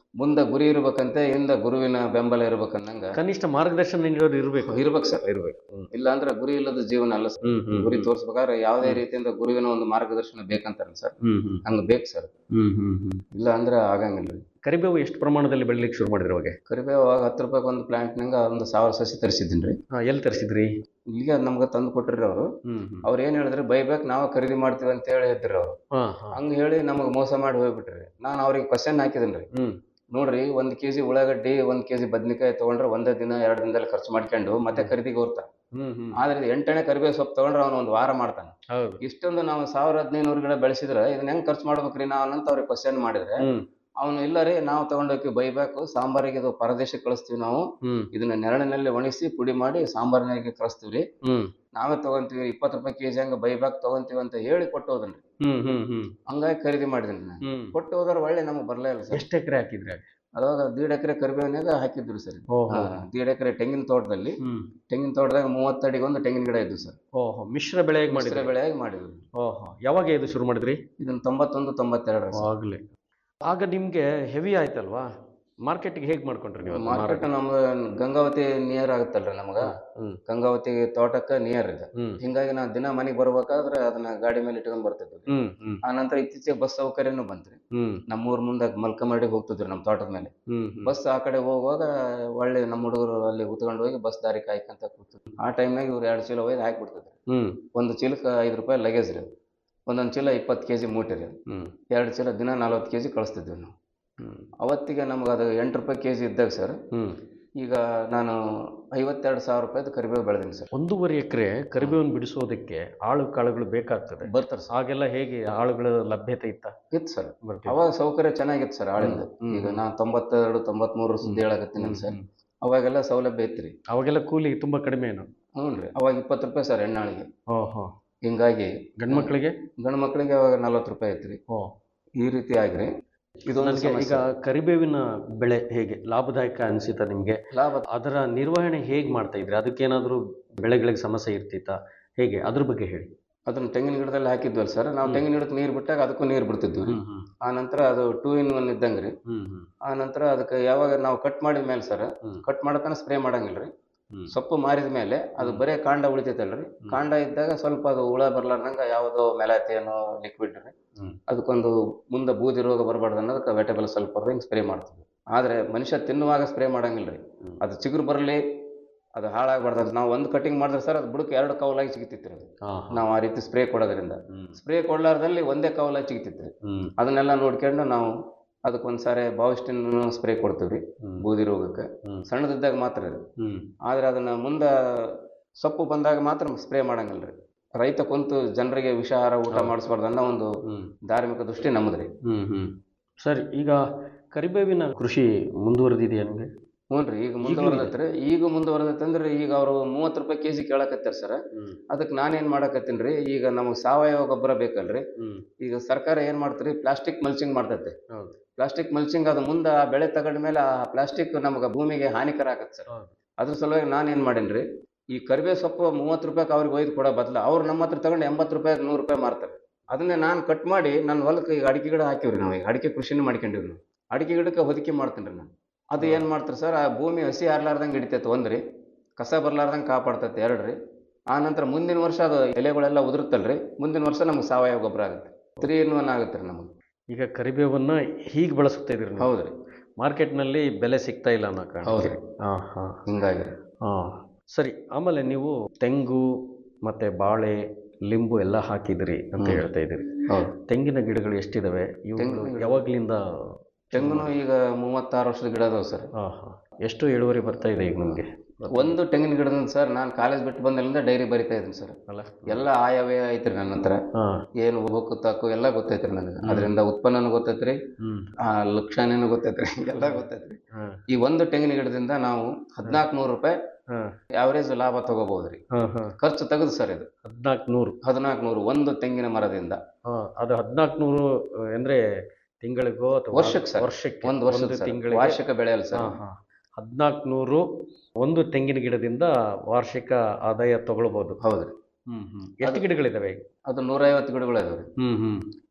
ಮುಂದೆ ಗುರಿ ಇರ್ಬೇಕಂತೆ ಹಿಂದೆ ಗುರುವಿನ ಬೆಂಬಲ ಇರ್ಬೇಕನ್ನಂಗ ಕನಿಷ್ಠ ಮಾರ್ಗದರ್ಶನ ನೀಡೋರು ಇರಬೇಕು ಇರ್ಬೇಕು ಸರ್ ಇರ್ಬೇಕು ಇಲ್ಲ ಅಂದ್ರೆ ಗುರಿ ಇಲ್ಲದ ಜೀವನ ಅಲ್ಲ ಸರ್ ಹ್ಮ್, ಹ್ಮ್, ಗುರಿ ಹ್ಮ್. ತೋರಿಸ್ಬೇಕಾದ್ರೆ ಯಾವುದೇ ರೀತಿಯಿಂದ ಗುರುವಿನ ಒಂದು ಮಾರ್ಗದರ್ಶನ ಬೇಕಂತಾರಲ್ಲ ಸರ್ ಹ್ಮ್, ಹ್ಮ್. ಹಂಗ ಬೇಕು ಸರ್ ಹ್ಮ್ ಹ್ಮ್ ಹ್ಮ್ ಇಲ್ಲ ಅಂದ್ರೆ ಆಗಂಗಿಲ್ಲ ಕರಿಬೇವು ಎಷ್ಟು ಪ್ರಮಾಣದಲ್ಲಿ ಬೆಳಿಲಿಕ್ಕೆ ಶುರು ಮಾಡಿದ್ರು ಅವಾಗ ಕರಿಬೇವು ಅವಾಗ ಹತ್ತು ರೂಪಾಯಿ ಒಂದು ಪ್ಲಾಂಟ್ನಾಗ ಒಂದು ಸಾವಿರ ಸಸಿ ತರಿಸಿದ್ದೀನಿ ರೀ ಹಾ ಎಲ್ಲಿ ತರಿಸಿದ್ರಿ ಇಲ್ಲಿಗೆ ನಮ್ಗೆ ತಂದು ಕೊಟ್ರಿ ಅವರು ಹ್ಮ್ ಹ್ಮ್ ಅವ್ರು ಏನ್ ಹೇಳಿದ್ರು ಬೈಬೇಕು ನಾವು ಖರೀದಿ ಮಾಡ್ತೀವಿ ಅಂತ ಹೇಳಿ ಇದ್ರಿ ಅವ್ರು ಹಾ ಹಾ ಹಂಗ ಹೇಳಿ ನಮಗೆ ಮೋಸ ಮಾಡಿ ಹೋಗ್ಬಿಟ್ರಿ ನಾನು ಅವ್ರಿಗೆ ಕ್ವಶನ್ ಹಾಕಿದ್ದೀನಿ ಹ್ಮ್ ನೋಡ್ರಿ ಒಂದ್ ಕೆಜಿ ಉಳ್ಳಾಗಡ್ಡಿ ಒಂದ್ ಕೆಜಿ ಬದ್ನಿಕಾಯಿ ತಗೊಂಡ್ರೆ ಒಂದೇ ದಿನ ಎರಡು ದಿನದಲ್ಲಿ ಖರ್ಚು ಮಾಡ್ಕೊಂಡು ಮತ್ತೆ ಖರೀದಿಗೆ ಹೋಗ್ತಾರೆ ಹ್ಮ್ ಹ್ಮ್ ಆದ್ರೆ ಇದು ಎಂಟನೇ ಕರಿಬೇವು ಸೊಪ್ಪು ತಗೊಂಡ್ರೆ ಅವ್ನು ಒಂದು ವಾರ ಮಾಡ್ತಾನೆ ಹೌದು ಇಷ್ಟೊಂದು ನಾವು ಸಾವಿರ ಹದಿನೈದು ಗಿಡ ಬೆಳೆಸಿದ್ರೆ ಇದನ್ನ ಹೆಂಗ್ ಖರ್ಚು ಮಾಡ್ಬೇಕ್ರಿ ನಾವು ಅಂತ ಅವ್ರಿಗೆ ಕ್ವಶನ್ ಮಾಡಿದ್ರೆ ಹ್ಮ್ ಅವನು ಇಲ್ಲ ರೀ ನಾವು ತಗೊಂಡೋಗಿ ಬೈಬೇಕು ಸಾಂಬಾರಿಗೆ ಇದು ಪರದೇಶಕ್ಕೆ ಕಳಿಸ್ತೀವಿ ನಾವು ಹ್ಮ್ ಇದನ್ನ ನೆರಳಿನಲ್ಲಿ ಒಣಗಿಸಿ ಪುಡಿ ಮಾಡಿ ಸಾಂಬಾರಿನಾಗೆ ಕಳಿಸ್ತೀವಿ ರೀ ಹ್ಮ್ ನಾವೇ ತಗೊಂತೀವಿ ಇಪ್ಪತ್ತು ರೂಪಾಯಿ ಕೆಜಿ ಹಂಗ ಬೈಬ್ಯಾಕ್ ತಗೊಂತೀವಿ ಅಂತ ಹೇಳಿ ಕೊಟ್ಟು ಹೋದನ್ರಿ ಹ್ಮ್ ಹ್ಮ್ ಹ್ಮ್ ಹಂಗಾಗಿ ಖರೀದಿ ಮಾಡಿದ್ದೀನಿ ನಾನು ಹ್ಮ್ ಕೊಟ್ಟು ಹೋದ್ರೆ ಒಳ್ಳೆ ನಮಗೆ ಬರಲೇ ಇಲ್ಲ ಸರ್ ಎಷ್ಟು ಎಕರೆ ಹಾಕಿದ್ರಿ ಆಗ ಅವಾಗ ದೀಡ್ ಎಕರೆ ಕರಿಬೇವಿನಾಗ ಹಾಕಿದ್ರು ಸರ್ ಓಹೋ. ದೀಡ್ ಎಕರೆ ತೆಂಗಿನ ತೋಟದಲ್ಲಿ ಹ್ಮ್ ತೆಂಗಿನ ತೋಟದಾಗ ಮೂವತ್ತಡಿಗೆ ಒಂದು ತೆಂಗಿನ ಗಿಡ ಇದ್ದು ಸರ್ ಓಹೋ ಮಿಶ್ರ ಬೆಳೆ ಹೇಗೆ ಮಿಶ್ರ ಮಾಡಿದ್ರಿ ಬೆಳೆಯಾಗಿ ಮಾಡಿದ್ರು ಓಹೋ ಯಾವಾಗ ಇದು ಶುರು ಮಾಡಿದ್ರಿ ಇದನ್ನ ತೊಂಬತ್ತೊಂದು ತೊಂಬತ್ತೆರಡರ ಆಗ್ಲಿ ಆಗ ನಿಮ್ಗೆ ಹೆವಿ ಆಯ್ತಲ್ವಾ ಮಾರ್ಕೆಟ್ಗೆ ಹೇಗೆ ಮಾಡ್ಕೊಂಡ್ರಿ ನೀವು ಅದನ್ನ ಮಾರ್ಕೆಟ್ ಮಾರಾಟ? ನಮ್ಗೆ ಗಂಗಾವತಿ ನಿಯರ್ ಆಗುತ್ತಲ್ರಿ ನಮಗ ಹ್ಮ್ ಗಂಗಾವತಿ ತೋಟಕ್ಕೆ ನಿಯರ್ ಇದೆ ಹ್ಮ್ ಹಿಂಗಾಗಿ ನಾವು ದಿನ ಮನೆಗೆ ಬರ್ಬೇಕಾದ್ರೆ ಅದನ್ನ ಗಾಡಿ ಮೇಲೆ ಇಟ್ಕೊಂಡ್ ಬರ್ತಿದ್ವಿ ಹ್ಮ್ ಹ್ಮ್ ಆ ನಂತರ ಇತ್ತೀಚೆಗೆ ಬಸ್ ಸೌಕರ್ಯನೂ ಬಂತ್ರಿ ಹ್ಮ್ ನಮ್ಮೂರ್ ಮುಂದೆ ಮಲ್ಕಮರಡಿಗೆ ಹೋಗ್ತಿದ್ರು ನಮ್ಮ ತೋಟದ ಮೇಲೆ ಹ್ಮ್ ಹ್ಮ್ ಬಸ್ ಆ ಕಡೆ ಹೋಗುವಾಗ ಒಳ್ಳೆ ನಮ್ಮ ಹುಡುಗರು ಅಲ್ಲಿ ಉತ್ಕೊಂಡು ಹೋಗಿ ಬಸ್ ದಾರಿ ಕಾಯ್ಕೊಂತ ಕೂತಿದ್ರು ಆ ಟೈಮ್ನಾಗ ಇವ್ರು ಎರಡು ಚೀಲ ಒಯ್ದು ಹಾಕ್ಬಿಡ್ತಿದ್ರು ಹ್ಮ್ ಒಂದು ಚೀಲಕ್ಕೆ ಐದು ರೂಪಾಯಿ ಲಗೇಜ್ ರೀ ಒಂದೊಂದು ಚೀಲ ಇಪ್ಪತ್ತು ಕೆ ಜಿ ಮೂಟೆ ರೀ ಹ್ಮ್ ಎರಡು ಚೀಲ ದಿನ ನಲ್ವತ್ತು ಕೆ ಜಿ ಕಳಿಸ್ತಿದ್ವಿ ನಾವು ಹ್ಮ್ ಅವತ್ತಿಗೆ ನಮ್ಗೆ ಅದು ಎಂಟು ರೂಪಾಯಿ ಕೆ ಜಿ ಇದ್ದಾಗ ಸರ್ ಹ್ಮ್ ಈಗ ನಾನು ಐವತ್ತೆರಡು ಸಾವಿರ ರೂಪಾಯಿದು ಕರಿಬೇವು ಬೆಳೆದೀನಿ ಸರ್ ಒಂದೂವರೆ ಎಕರೆ ಕರಿಬೇವನ್ನು ಬಿಡಿಸೋದಕ್ಕೆ ಆಳು ಕಾಳುಗಳು ಬೇಕಾಗ್ತದೆ ಬರ್ತಾರೆ ಸರ್ ಆಗೆಲ್ಲ ಹೇಗೆ ಆಳುಗಳ ಲಭ್ಯತೆ ಇತ್ತ ಇತ್ತು ಸರ್ ಬರ್ತೀವಿ. ಅವಾಗ ಸೌಕರ್ಯ ಚೆನ್ನಾಗಿತ್ತು ಸರ್ ಆಳಿಂದ ಹ್ಮ್. ಈಗ ನಾನು ತೊಂಬತ್ತೆರಡು ತೊಂಬತ್ಮೂರು ಸುದ್ದಿ ಹೇಳಕತ್ತೀನಿ ಸರ್ ಅವಾಗೆಲ್ಲ ಸೌಲಭ್ಯ ಇತ್ತು ರೀ ಅವಾಗೆಲ್ಲ ಕೂಲಿ ತುಂಬಾ ಕಡಿಮೆ ಏನು ಹ್ಞೂ ರೀ ಅವಾಗ ಇಪ್ಪತ್ತು ರೂಪಾಯಿ ಸರ್ ಹೆಣ್ಣಾಳಿಗೆ ಓಹೋ ಹಿಂಗಾಗಿ ಗಂಡು ಮಕ್ಕಳಿಗೆ ಗಂಡು ಮಕ್ಕಳಿಗೆ ಅವಾಗ ನಲ್ವತ್ತು ರೂಪಾಯಿ ಐತ್ರಿ ಓ ಈ ರೀತಿ ಆಗಿರಿ ಇದೊಂದು ನನಗೆ ಈಗ ಸಮಸ್ಯೆ ಕರಿಬೇವಿನ ಬೆಳೆ ಹೇಗೆ ಲಾಭದಾಯಕ ಅನಿಸಿತ ನಿಮಗೆ ಲಾಭ ಅದರ ನಿರ್ವಹಣೆ ಹೇಗೆ ಮಾಡ್ತಾ ಇದ್ರಿ ಅದಕ್ಕೇನಾದರೂ ಬೆಳೆಗಳಿಗೆ ಸಮಸ್ಯೆ ಇರ್ತಿತ್ತಾ ಹೇಗೆ ಅದ್ರ ಬಗ್ಗೆ ಹೇಳಿ ಅದನ್ನ ತೆಂಗಿನ ಗಿಡದಲ್ಲಿ ಹಾಕಿದ್ವಲ್ಲ ಸರ್ ನಾವು ತೆಂಗಿನ ಗಿಡಕ್ಕೆ ನೀರು ಬಿಟ್ಟಾಗ ಅದಕ್ಕೂ ನೀರು ಬಿಡ್ತಿದ್ವಿ ರೀ ಹ್ಮ್ ಹ್ಮ್ ಆ ನಂತರ ಅದು ಟೂ ಇನ್ ಒನ್ ಇದ್ದಂಗೆ ರೀ ಹ್ಮ್ ಹ್ಮ್ ಆ ನಂತರ ಅದಕ್ಕೆ ಯಾವಾಗ ನಾವು ಕಟ್ ಮಾಡಿದ ಮೇಲೆ ಸರ್ ಹ್ಮ್. ಕಟ್ ಮಾಡತನ ಸ್ಪ್ರೇ ಮಾಡಂಗಿಲ್ಲ ರೀ ಹ್ಮ್. ಸೊಪ್ಪು ಮಾರಿದ ಮೇಲೆ ಅದು ಬರೇ ಕಾಂಡ ಉಳಿತೈತಲ್ರಿ ಕಾಂಡ ಇದ್ದಾಗ ಸ್ವಲ್ಪ ಅದು ಹುಳ ಬರ್ಲಾರ್ದಂಗ ಯಾವುದೋ ಮೆಲಾತಿಯನೋ ಲಿಕ್ವಿಡ್ ರೀ ಹ್ಮ್. ಅದಕ್ಕೊಂದು ಮುಂದೆ ಬೂದಿ ರೋಗ ಬರಬಾರ್ದು ಅನ್ನೋದಕ್ಕೆ ವೆಟಬಲ್ ಸ್ವಲ್ಪ ಹಿಂಗೆ ಸ್ಪ್ರೇ ಮಾಡ್ತೀವಿ ಆದ್ರೆ ಮನುಷ್ಯ ತಿನ್ನುವಾಗ ಸ್ಪ್ರೇ ಮಾಡಂಗಿಲ್ಲ ರೀ ಹ್ಮ್. ಅದು ಚಿಗುರು ಬರಲಿ ಅದು ಹಾಳಾಗಬಾರ್ದು ಅಂತ ನಾವು ಒಂದು ಕಟಿಂಗ್ ಮಾಡಿದ್ರೆ ಸರ್ ಅದು ಬುಡಕ್ಕೆ ಎರಡು ಕೌಲಾಗಿ ಸಿಗ್ತಿತ್ತು ಅದು ಹಾ, ಹಾ. ನಾವು ಆ ರೀತಿ ಸ್ಪ್ರೇ ಕೊಡೋದ್ರಿಂದ ಹ್ಮ್. ಸ್ಪ್ರೇ ಕೊಡ್ಲಾರ್ದಲ್ಲಿ ಒಂದೇ ಕೌಲಾಗಿ ಸಿಗ್ತಿತ್ತು ರೀ ಹ್ಮ್ ಅದನ್ನೆಲ್ಲ ನೋಡ್ಕೊಂಡು ನಾವು ಅದಕ್ಕೊಂದು ಸಾರಿ ಬಾವಿಸ್ಟಿನ್ ಸ್ಪ್ರೇ ಕೊಡ್ತೀವಿ ರೀ ಹ್ಮ್. ಬೂದಿ ರೋಗಕ್ಕೆ ಹ್ಮ್. ಸಣ್ಣದಿದ್ದಾಗ ಮಾತ್ರ ರೀ ಹ್ಮ್ ಆದ್ರೆ ಅದನ್ನ ಮುಂದೆ ಸೊಪ್ಪು ಬಂದಾಗ ಮಾತ್ರ ಸ್ಪ್ರೇ ಮಾಡಂಗಿಲ್ಲ ರೀ ರೈತ ಕುಂತು ಜನರಿಗೆ ವಿಷಾಹಾರ ಊಟ ಹೌದು. ಮಾಡಿಸ್ಬಾರ್ದು ಅನ್ನೋ ಒಂದು ಹ್ಮ್ ಧಾರ್ಮಿಕ ದೃಷ್ಟಿ ನಮ್ಮದು ರೀ ಹ್ಮ್ ಹ್ಮ್ ಸರಿ ಈಗ ಕರಿಬೇವಿನ ಕೃಷಿ ಮುಂದುವರೆದಿದೆಯಾ ನಿಮಗೆ ಹ್ಞೂ ರೀ ಈಗ ಮುಂದುವರೆದೈತ್ರಿ ಈಗ ಮುಂದುವರೆದೈತೆ ಅಂದ್ರೆ ಈಗ ಅವರು ಮೂವತ್ತು ರೂಪಾಯಿ ಕೆಜಿ ಕೇಳಕತ್ತಾರ ಸರ್ ಹ್ಮ್ ಅದಕ್ಕೆ ನಾನೇನ್ ಮಾಡಕತ್ತೀನಿ ರೀ ಈಗ ನಮಗೆ ಸಾವಯವ ಗೊಬ್ಬರ ಬೇಕಲ್ರಿ ಹ್ಮ್ ಈಗ ಸರ್ಕಾರ ಏನ್ ಮಾಡ್ತೀರಿ ಪ್ಲಾಸ್ಟಿಕ್ ಮಲ್ಚಿಂಗ್ ಮಾಡ್ತೈತೆ ಹೌದು ಪ್ಲಾಸ್ಟಿಕ್ ಮಲ್ಚಿಂಗ್ ಅದು ಮುಂದೆ ಆ ಬೆಳೆ ತಗೊಂಡ ಮೇಲೆ ಆ ಪ್ಲಾಸ್ಟಿಕ್ ನಮಗೆ ಭೂಮಿಗೆ ಹಾನಿಕರ ಆಗತ್ತೆ ಸರ್ ಹೌದು. ಅದ್ರ ಸಲುವಾಗಿ ನಾನು ಏನು ಮಾಡೀನಿ ಈ ಕರಿಬೇ ಸೊಪ್ಪು ಮೂವತ್ತು ರೂಪಾಯಿಗೆ ಅವ್ರಿಗೆ ಒಯ್ದು ಕೊಡೋ ಬದಲು ಅವ್ರು ನಮ್ಮ ಹತ್ರ ತಗೊಂಡು ಎಂಬತ್ತು ರೂಪಾಯಿ ನೂರು ರೂಪಾಯಿ ಮಾರ್ತಾರೆ ಅದನ್ನೇ ನಾನು ಕಟ್ ಮಾಡಿ ನನ್ನ ಹೊಲಕ್ಕೆ ಈಗ ಅಡಿಕೆ ಗಿಡ ಹಾಕಿವ್ರಿ ನಾವು ಈಗ ಅಡಿಕೆ ಕೃಷಿನೂ ಮಾಡ್ಕೊಂಡಿವ್ರಿ ನಾವು ಅಡಿಕೆ ಗಿಡಕ್ಕೆ ಹೊದಿಕೆ ಮಾಡ್ತೀನಿ ರೀ ನಾನು ಅದು ಏನು ಮಾಡ್ತಾರೆ ಸರ್ ಆ ಭೂಮಿ ಹಸಿ ಹಾರ್ಲಾರ್ದಂಗೆ ಹಿಡಿತೈತೆ ಒಂದು ರೀ ಕಸ ಬರ್ಲಾರ್ದಂಗೆ ಕಾಪಾಡ್ತೈತೆ ಎರಡು ರೀ ಆ ನಂತರ ಮುಂದಿನ ವರ್ಷ ಅದು ಎಲೆಗಳೆಲ್ಲ ಉದುರುತ್ತಲ್ರಿ ಮುಂದಿನ ವರ್ಷ ನಮ್ಗೆ ಸಾವಯವ ಗೊಬ್ಬರ ಆಗುತ್ತೆ ತ್ರೀ ಇನ್ ಒನ್ ಆಗುತ್ತೆ ರೀ ನಮಗೆ ಈಗ ಕರಿಬೇವನ್ನ ಹೀಗೆ ಬಳಸ್ತಾ ಇದ್ರಿ ನೀವು ಹೌದು ರೀ ಮಾರ್ಕೆಟ್ನಲ್ಲಿ ಬೆಲೆ ಸಿಗ್ತಾ ಇಲ್ಲ ಅನ್ನೋ ಕಾರಣ ಹೌದು ರೀ ಹಾಂ ಹಾಂ ಹಿಂಗಾಗಿ ರೀ ಹಾಂ ಸರಿ ಆಮೇಲೆ ನೀವು ತೆಂಗು ಮತ್ತೆ ಬಾಳೆ ಲಿಂಬು ಎಲ್ಲ ಹಾಕಿದ್ರಿ ಅಂತ ಹ್ಮ್. ಹೇಳ್ತಾ ಇದ್ದೀರಿ ಹೌದು ತೆಂಗಿನ ಗಿಡಗಳು ಎಷ್ಟಿದಾವೆ ಇವುಗಳು ತೆಂಗಿನ ಗಿಡ- ಯಾವಾಗ್ಲಿಂದ ತೆಂಗುನು ಈಗ ಮೂವತ್ತಾರು ವರ್ಷದ ಗಿಡ ಅದಾವೆ ಸರ್ ಹಾಂ ಹಾಂ ಎಷ್ಟು ಇಳುವರಿ ಬರ್ತಾ ಇದೆ ಈಗ ನಿಮಗೆ ಒಂದು ತೆಂಗಿನ ಗಿಡದಿಂದ ಸರ್ ನಾನು ಕಾಲೇಜ್ ಬಿಟ್ಟು ಬಂದಲ್ಲಿಂದ ಡೈರಿ ಬರಿತಾ ಇದ್ದೀನಿ ಸರ್ ಅಲ್ಲ ಎಲ್ಲ ಆಯವೇ ಐತ್ರಿ ನನ್ನ ಹತ್ರ ಹಾಂ ಏನು ಹೋಗು ತಾಕು ಎಲ್ಲ ಗೊತ್ತೈತ್ರಿ ನನಗೆ ಅದರಿಂದ ಉತ್ಪನ್ನನೂ ಗೊತ್ತೈತ್ರಿ ಹ್ಞೂ ಆ ಲಕ್ಷಣನೂ ಗೊತ್ತೈತ್ರಿ ಎಲ್ಲ ಗೊತ್ತೈತ್ರಿ ಹಾಂ ಈ ಒಂದು ತೆಂಗಿನ ಗಿಡದಿಂದ ನಾವು ಹದಿನಾಲ್ಕು ನೂರು ರೂಪಾಯಿ ಹಾಂ ಯಾವರೇಜ್ ಲಾಭ ತಗೋಬಹುದ್ರಿ ಹಾಂ ಹಾಂ ಖರ್ಚು ತೆಗೆದು ಸರ್ ಇದು ಹದಿನಾಲ್ಕು ನೂರು ಹದಿನಾಲ್ಕು ನೂರು ಒಂದು ತೆಂಗಿನ ಮರದಿಂದ ಹಾಂ ಅದು ಹದಿನಾಲ್ಕು ನೂರು ಅಂದರೆ ತಿಂಗಳಿಗೋ ಅಥವಾ ವರ್ಷಕ್ಕೆ ಸರ್. ವರ್ಷಕ್ಕೆ ಒಂದು ವರ್ಷದ ಸರ್. ತಿಂಗಳಿಗೆ ವಾರ್ಷಿಕ ಬೆಳೆ ಅಲ್ಲ ಸರ್ ಹಾಂ ಹಾಂ ಹದಿನಾಲ್ಕು ನೂರು ಒಂದು ತೆಂಗಿನ ಗಿಡದಿಂದ ವಾರ್ಷಿಕ ಆದಾಯ ತಗೊಳ್ಬೋದು ಹೌದ್ರಿ ಹ್ಮ್ ಹ್ಮ್ ಎಷ್ಟು ಗಿಡಗಳಿದಾವೆ ಈಗ ಅದು ನೂರೈವತ್ತು ಗಿಡಗಳು ಅದಾವ್ರಿ ಹ್ಮ್ ಹ್ಮ್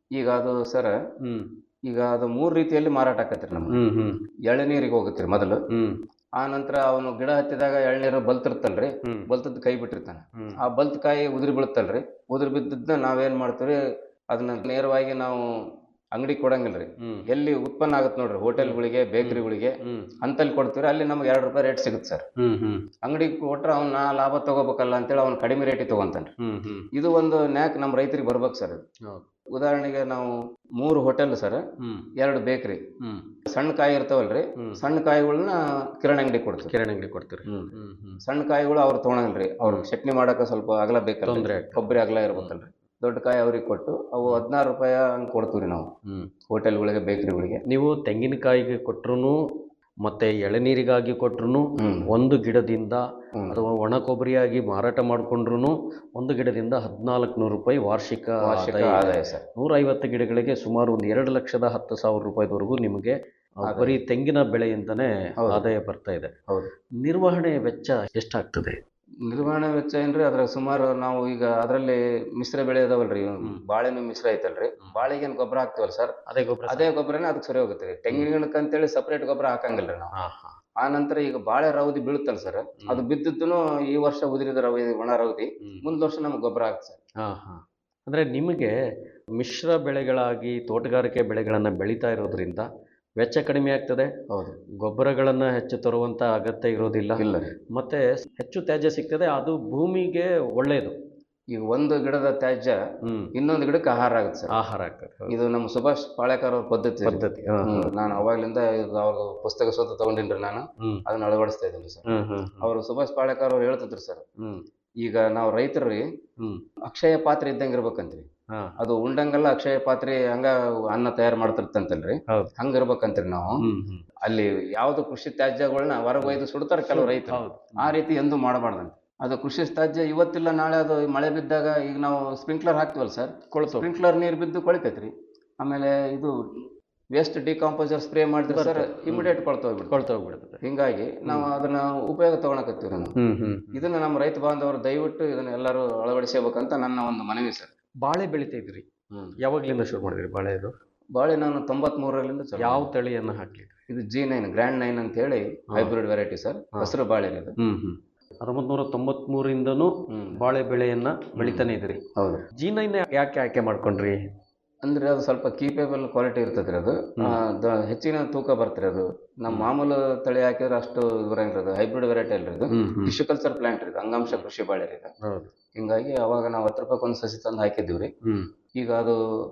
ಈಗ ಅದು ಸರ್ ಈಗ ಅದು ಮೂರು ರೀತಿಯಲ್ಲಿ ಮಾರಾಟ ಆಕತ್ರಿ ನಮ್ಗೆ ಹ್ಮ್ ಹ್ಮ್ ಎಳನೀರಿಗೆ ಹೋಗುತ್ತೆ ಮೊದಲು ಆ ನಂತರ ಅವನು ಗಿಡ ಹತ್ತಿದಾಗ ಎಳ್ನೀರು ಬಲ್ತಿರ್ತಲ್ರಿ ಬಲ್ತದ್ ಕೈ ಬಿಟ್ಟಿರ್ತಾನೆ ಆ ಬಲ್ತ್ ಕಾಯಿ ಉದುರಿ ಬೀಳುತ್ತಲ್ರಿ ಉದುರಿ ಬಿದ್ದದ್ನ ನಾವೇನ್ ಮಾಡ್ತೀವಿ ಅದನ್ನ ನೇರವಾಗಿ ನಾವು ಅಂಗಡಿ ಕೊಡಂಗಿಲ್ರಿ ಎಲ್ಲಿ ಉತ್ಪನ್ನ ಆಗುತ್ತೆ ನೋಡ್ರಿ ಹೋಟೆಲ್ಗಳಿಗೆ ಬೇಕರಿಗಳಿಗೆ ಅಂತಲ್ಲಿ ಕೊಡ್ತೀವಿ ಅಲ್ಲಿ ನಮ್ಗೆ ಎರಡು ರೂಪಾಯಿ ರೇಟ್ ಸಿಗುತ್ತೆ ಸರ್ ಹ್ಮ್ ಹ್ಮ್ ಅಂಗಡಿಗೆ ಕೊಟ್ರೆ ಅವ್ನ ಲಾಭ ತಗೋಬೇಕಲ್ಲ ಅಂತೇಳಿ ಅವ್ನು ಕಡಿಮೆ ರೇಟಿಗೆ ತಗೊಂತಾನೆ ಹ್ಮ್ ಹ್ಮ್ ಇದು ಒಂದು ನ್ಯಾಕ್ ನಮ್ಮ ರೈತರಿಗೆ ಬರ್ಬೇಕು ಸರ್ ಇದು ಹೌದು ಉದಾಹರಣೆಗೆ ನಾವು ಮೂರು ಹೋಟೆಲ್ ಸರ್ ಹ್ಮ್ ಎರಡು ಬೇಕರಿ ಹ್ಮ್ ಸಣ್ಣ ಕಾಯಿ ಇರ್ತಾವಲ್ರಿ ಸಣ್ಣ ಕಾಯಿಗಳನ್ನ ಕಿರಾಣಿ ಅಂಗಡಿ ಕೊಡ್ತೀವಿ ಕಿರಾಣಿ ಅಂಗಡಿ ಕೊಡ್ತೀರಿ ಹ್ಮ್. ಹ್ಮ್ ಹ್ಮ್ ಸಣ್ಣ ಕಾಯಿಗಳು ಅವ್ರು ತೊಗೊಳಲ್ರಿ ಅವ್ರು ಚಟ್ನಿ ಮಾಡಕ್ಕೆ ಸ್ವಲ್ಪ ಅಗಲ ಬೇಕಲ್ಲ ತೊಂದ್ರೆ ಕೊಬ್ಬರಿ ಅಗಲ ಇರ್ಬೇಕಲ್ರಿ ದೊಡ್ಡ ಕಾಯಿ ಅವ್ರಿಗೆ ಕೊಟ್ಟು ಅವು ಹದಿನಾರು ರೂಪಾಯಿ ಹಂಗೆ ಕೊಡ್ತೀವಿ ನಾವು ಹ್ಮ್ ಹೋಟೆಲ್ಗಳಿಗೆ ಬೇಕರಿಗಳಿಗೆ ನೀವು ತೆಂಗಿನಕಾಯಿಗೆ ಕೊಟ್ರು ಮತ್ತೆ ಎಳನೀರಿಗಾಗಿ ಕೊಟ್ರು ಒಂದು ಗಿಡದಿಂದ ಅಥವಾ ಒಣ ಕೊಬ್ಬರಿಯಾಗಿ ಮಾರಾಟ ಮಾಡ್ಕೊಂಡ್ರು ಒಂದು ಗಿಡದಿಂದ ಹದಿನಾಲ್ಕು ನೂರು ರೂಪಾಯಿ ವಾರ್ಷಿಕ ವಾರ್ಷಿಕ ಆದಾಯ ಇದೆ. ಆದಾಯ ಸರ್. ನೂರೈವತ್ತು ಗಿಡಗಳಿಗೆ ಸುಮಾರು ಒಂದು ಎರಡು ಲಕ್ಷದ ಹತ್ತು ಸಾವಿರ ರೂಪಾಯಿವರೆಗೂ ನಿಮಗೆ ಆ, ಆದಾಯ. ಬರೀ ತೆಂಗಿನ ಬೆಳೆಯಿಂದನೇ ಹೌದು. ಆದಾಯ ಬರ್ತಾ ಇದೆ ಹೌದು ನಿರ್ವಹಣೆ ವೆಚ್ಚ ಎಷ್ಟಾಗ್ತದೆ ನಿರ್ವಹಣೆ ವೆಚ್ಚ ಏನ್ರಿ ಅದ್ರ ಸುಮಾರು ನಾವು ಈಗ ಅದರಲ್ಲಿ ಮಿಶ್ರ ಬೆಳೆ ಇದಾವಲ್ರಿ ಬಾಳೆನೂ ಮಿಶ್ರ ಐತಲ್ರಿ ಬಾಳೆಗೇನ್ ಗೊಬ್ಬರ ಹಾಕ್ತಿವಲ್ಲ ಸರ್ ಅದೇ ಗೊಬ್ಬರ ಅದೇ ಗೊಬ್ಬರನೇ ಅದಕ್ಕೆ ಸರಿ ಹೋಗುತ್ತೆ ರೀ ತೆಂಗಿನ ಗಿಡಕ್ಕೆ ಅಂತೇಳಿ ಸಪ್ರೇಟ್ ಗೊಬ್ಬರ ಹಾಕಂಗಿಲ್ರಿ ನಾವು ಆ ನಂತರ ಈಗ ಬಾಳೆ ರೌದಿ ಬೀಳುತ್ತಲ್ಲ ಸರ್ ಅದು ಬಿದ್ದದ್ದನ್ನು ಈ ವರ್ಷ ಉದುರಿದ ರೌದಿ ಒಣ ರೌದಿ ಮುಂದ್ ವರ್ಷ ನಮ್ಗೆ ಗೊಬ್ಬರ ಆಗುತ್ತೆ ಸರ್ ಹಾ ಹಾ ಅಂದ್ರೆ ನಿಮಗೆ ಮಿಶ್ರ ಬೆಳೆಗಳಾಗಿ ತೋಟಗಾರಿಕೆ ಬೆಳೆಗಳನ್ನು ಬೆಳೀತಾ ಇರೋದ್ರಿಂದ ವೆಚ್ಚ ಕಡಿಮೆ ಆಗ್ತದೆ ಹೌದು ಗೊಬ್ಬರಗಳನ್ನ ಹೆಚ್ಚು ತರುವಂತ ಅಗತ್ಯ ಇರೋದಿಲ್ಲ ಇಲ್ಲ ರೀ ಮತ್ತೆ ಹೆಚ್ಚು ತ್ಯಾಜ್ಯ ಸಿಗ್ತದೆ ಅದು ಭೂಮಿಗೆ ಒಳ್ಳೆಯದು ಈಗ ಒಂದು ಗಿಡದ ತ್ಯಾಜ್ಯ ಇನ್ನೊಂದು ಗಿಡಕ್ಕೆ ಆಹಾರ ಆಗುತ್ತೆ ಸರ್ ಆಹಾರ ಆಗ್ತದೆ ಇದು ನಮ್ಮ ಸುಭಾಷ್ ಪಾಳೇಕರ್ ಅವ್ರ ಪದ್ಧತಿ ರೀ. ಪದ್ಧತಿ, ಹಾ, ಹ್ಮ್. ಹಾ. ನಾನು ಅವಾಗ್ಲಿಂದ ಇದು ಅವ್ರ ಪುಸ್ತಕ ಸ್ವತಃ ತಗೊಂಡಿನ್ರಿ ನಾನು ಹ್ಮ್. ಅದನ್ನ ಅಳವಡಿಸ್ತಾ ಇದ್ದೀನಿ ಸರ್ ಹ್ಮ್ ಹ್ಮ್ ಅವರು ಸುಭಾಷ್ ಪಾಳೇಕರ್ ಅವ್ರು ಹೇಳ್ತಿದ್ರು ಸರ್ ಹ್ಮ್ ಈಗ ನಾವು ರೈತರು ಹ್ಮ್ ಅಕ್ಷಯ ಪಾತ್ರೆ ಇದ್ದಂಗೆ ಇರ್ಬೇಕಂತ್ರಿ ಹಾ ಅದು ಉಂಡಂಗೆಲ್ಲ ಅಕ್ಷಯ ಪಾತ್ರೆ ಹಂಗ ಅನ್ನ ತಯಾರು ಮಾಡ್ತಿರ್ತಂತಲ್ರಿ ಹೌದು ಹಂಗ ಇರ್ಬೇಕಂತ್ರಿ ನಾವು ಹ್ಮ್ ಹ್ಮ್ ಅಲ್ಲಿ ಯಾವ್ದು ಕೃಷಿ ತ್ಯಾಜ್ಯಗಳನ್ನ ಹೊರಗೆ ಒಯ್ದು ಸುಡ್ತಾರೆ ಕೆಲವು ರೈತರು ಹೌದು. ಆ ರೀತಿ ಎಂದೂ ಮಾಡಬಾರ್ದಂತ ಅದು ಕೃಷಿ ತ್ಯಾಜ್ಯ ಇವತ್ತಿಲ್ಲ ನಾಳೆ ಅದು ಮಳೆ ಬಿದ್ದಾಗ ಈಗ ನಾವು ಸ್ಪ್ರಿಂಕ್ಲರ್ ಹಾಕ್ತಿವಲ್ಲ ಸರ್ ಕೊಳ್ತು ಸ್ಪ್ರಿಂಕ್ಲರ್ ನೀರು ಬಿದ್ದು ಕೊಳಿತೈತ್ರಿ ಆಮೇಲೆ ಇದು ವೇಸ್ಟ್ ಡಿಕಾಂಪೋಸರ್ ಸ್ಪ್ರೇ ಮಾಡಿದ್ರೆ ಸರ್ ಇಮಿಡಿಯೇಟ್ ಕೊಳ್ತೋಗ್ಬಿಡ್ತು ಕೊಳ್ತೋಗ್ಬಿಡ್ತದೆ ಹಿಂಗಾಗಿ ನಾವು ಅದನ್ನ ಉಪಯೋಗ ತಗೊಳಕತ್ತೀವಿ ನಾವು ಹ್ಮ್ ಹ್ಮ್ ಇದನ್ನ ನಮ್ಮ ರೈತ ಬಾಂಧವರು ದಯವಿಟ್ಟು ಇದನ್ನ ಎಲ್ಲರೂ ಅಳವಡಿಸಬೇಕಂತ ನನ್ನ ಒಂದು ಮನವಿ ಸರ್ ಬಾಳೆ ಬೆಳಿತಾ ಇದ್ರಿ ಹ್ಮ್. ಯಾವಾಗ್ಲಿಂದ ಶುರು ಮಾಡಿದ್ರಿ ಬಾಳೆ ಇದು ಬಾಳೆ ನಾನು ತೊಂಬತ್ ಮೂರರಿಂದ ಯಾವ ತಳಿಯನ್ನ ಹಾಕ್ಲಿದ್ರಿ ಇದು ಜಿ ನೈನ್ ಗ್ರ್ಯಾಂಡ್ ನೈನ್ ಅಂತ ಹೇಳಿ ಹೈಬ್ರಿಡ್ ವೆರೈಟಿ ಸರ್ ಹಸಿರು ಬಾಳೆ ಇದು ಹ್ಮ್ ಹ್ಮ್ ಹತ್ತೊಂಬತ್ ನೂರ ತೊಂಬತ್ಮೂರಿಂದನೂ ಬಾಳೆ ಬೆಳೆಯನ್ನ ಬೆಳಿತಾನೆ ಇದ್ರಿ ಹೌದು ಜಿ ನೈನ್ ಯಾಕೆ ಆಯ್ಕೆ ಮಾಡ್ಕೊಂಡ್ರಿ ಅಂದ್ರೆ ಅದು ಸ್ವಲ್ಪ ಕೀಪೇಬಲ್ ಕ್ವಾಲಿಟಿ ಇರ್ತದ್ರಿ ಅದು ಆ, ದ- ಹೆಚ್ಚಿನ ತೂಕ ಬರ್ತರಿ ಅದು ನಮ್ಮ ಮಾಮೂಲು ತಳಿ ಹಾಕಿದ್ರೆ ಅಷ್ಟು ಇದು ಬರಂಗಿಲ್ಲ ಅದು ಹೈಬ್ರಿಡ್ ವೆರೈಟಿ ಅಲ್ರಿ ಇದು ಹ್ಮ್, ಹ್ಮ್. ಟಿಶ್ಯೂ ಕಲ್ಚರ್ ಪ್ಲಾಂಟ್ ರೀ ಇದು ಅಂಗಾಂಶ ಕೃಷಿ ಬಾಳೆ ರೀ ಇದು ಹೌದು ಹಿಂಗಾಗಿ ಅವಾಗ ನಾವು ಹತ್ತು ರೂಪಾಯಿ ಒಂದು ಸಸಿ ತಂದು ಹಾಕಿದ್ದೀವಿ ರೀ ಹ್ಮ್ ಈಗ ಅದು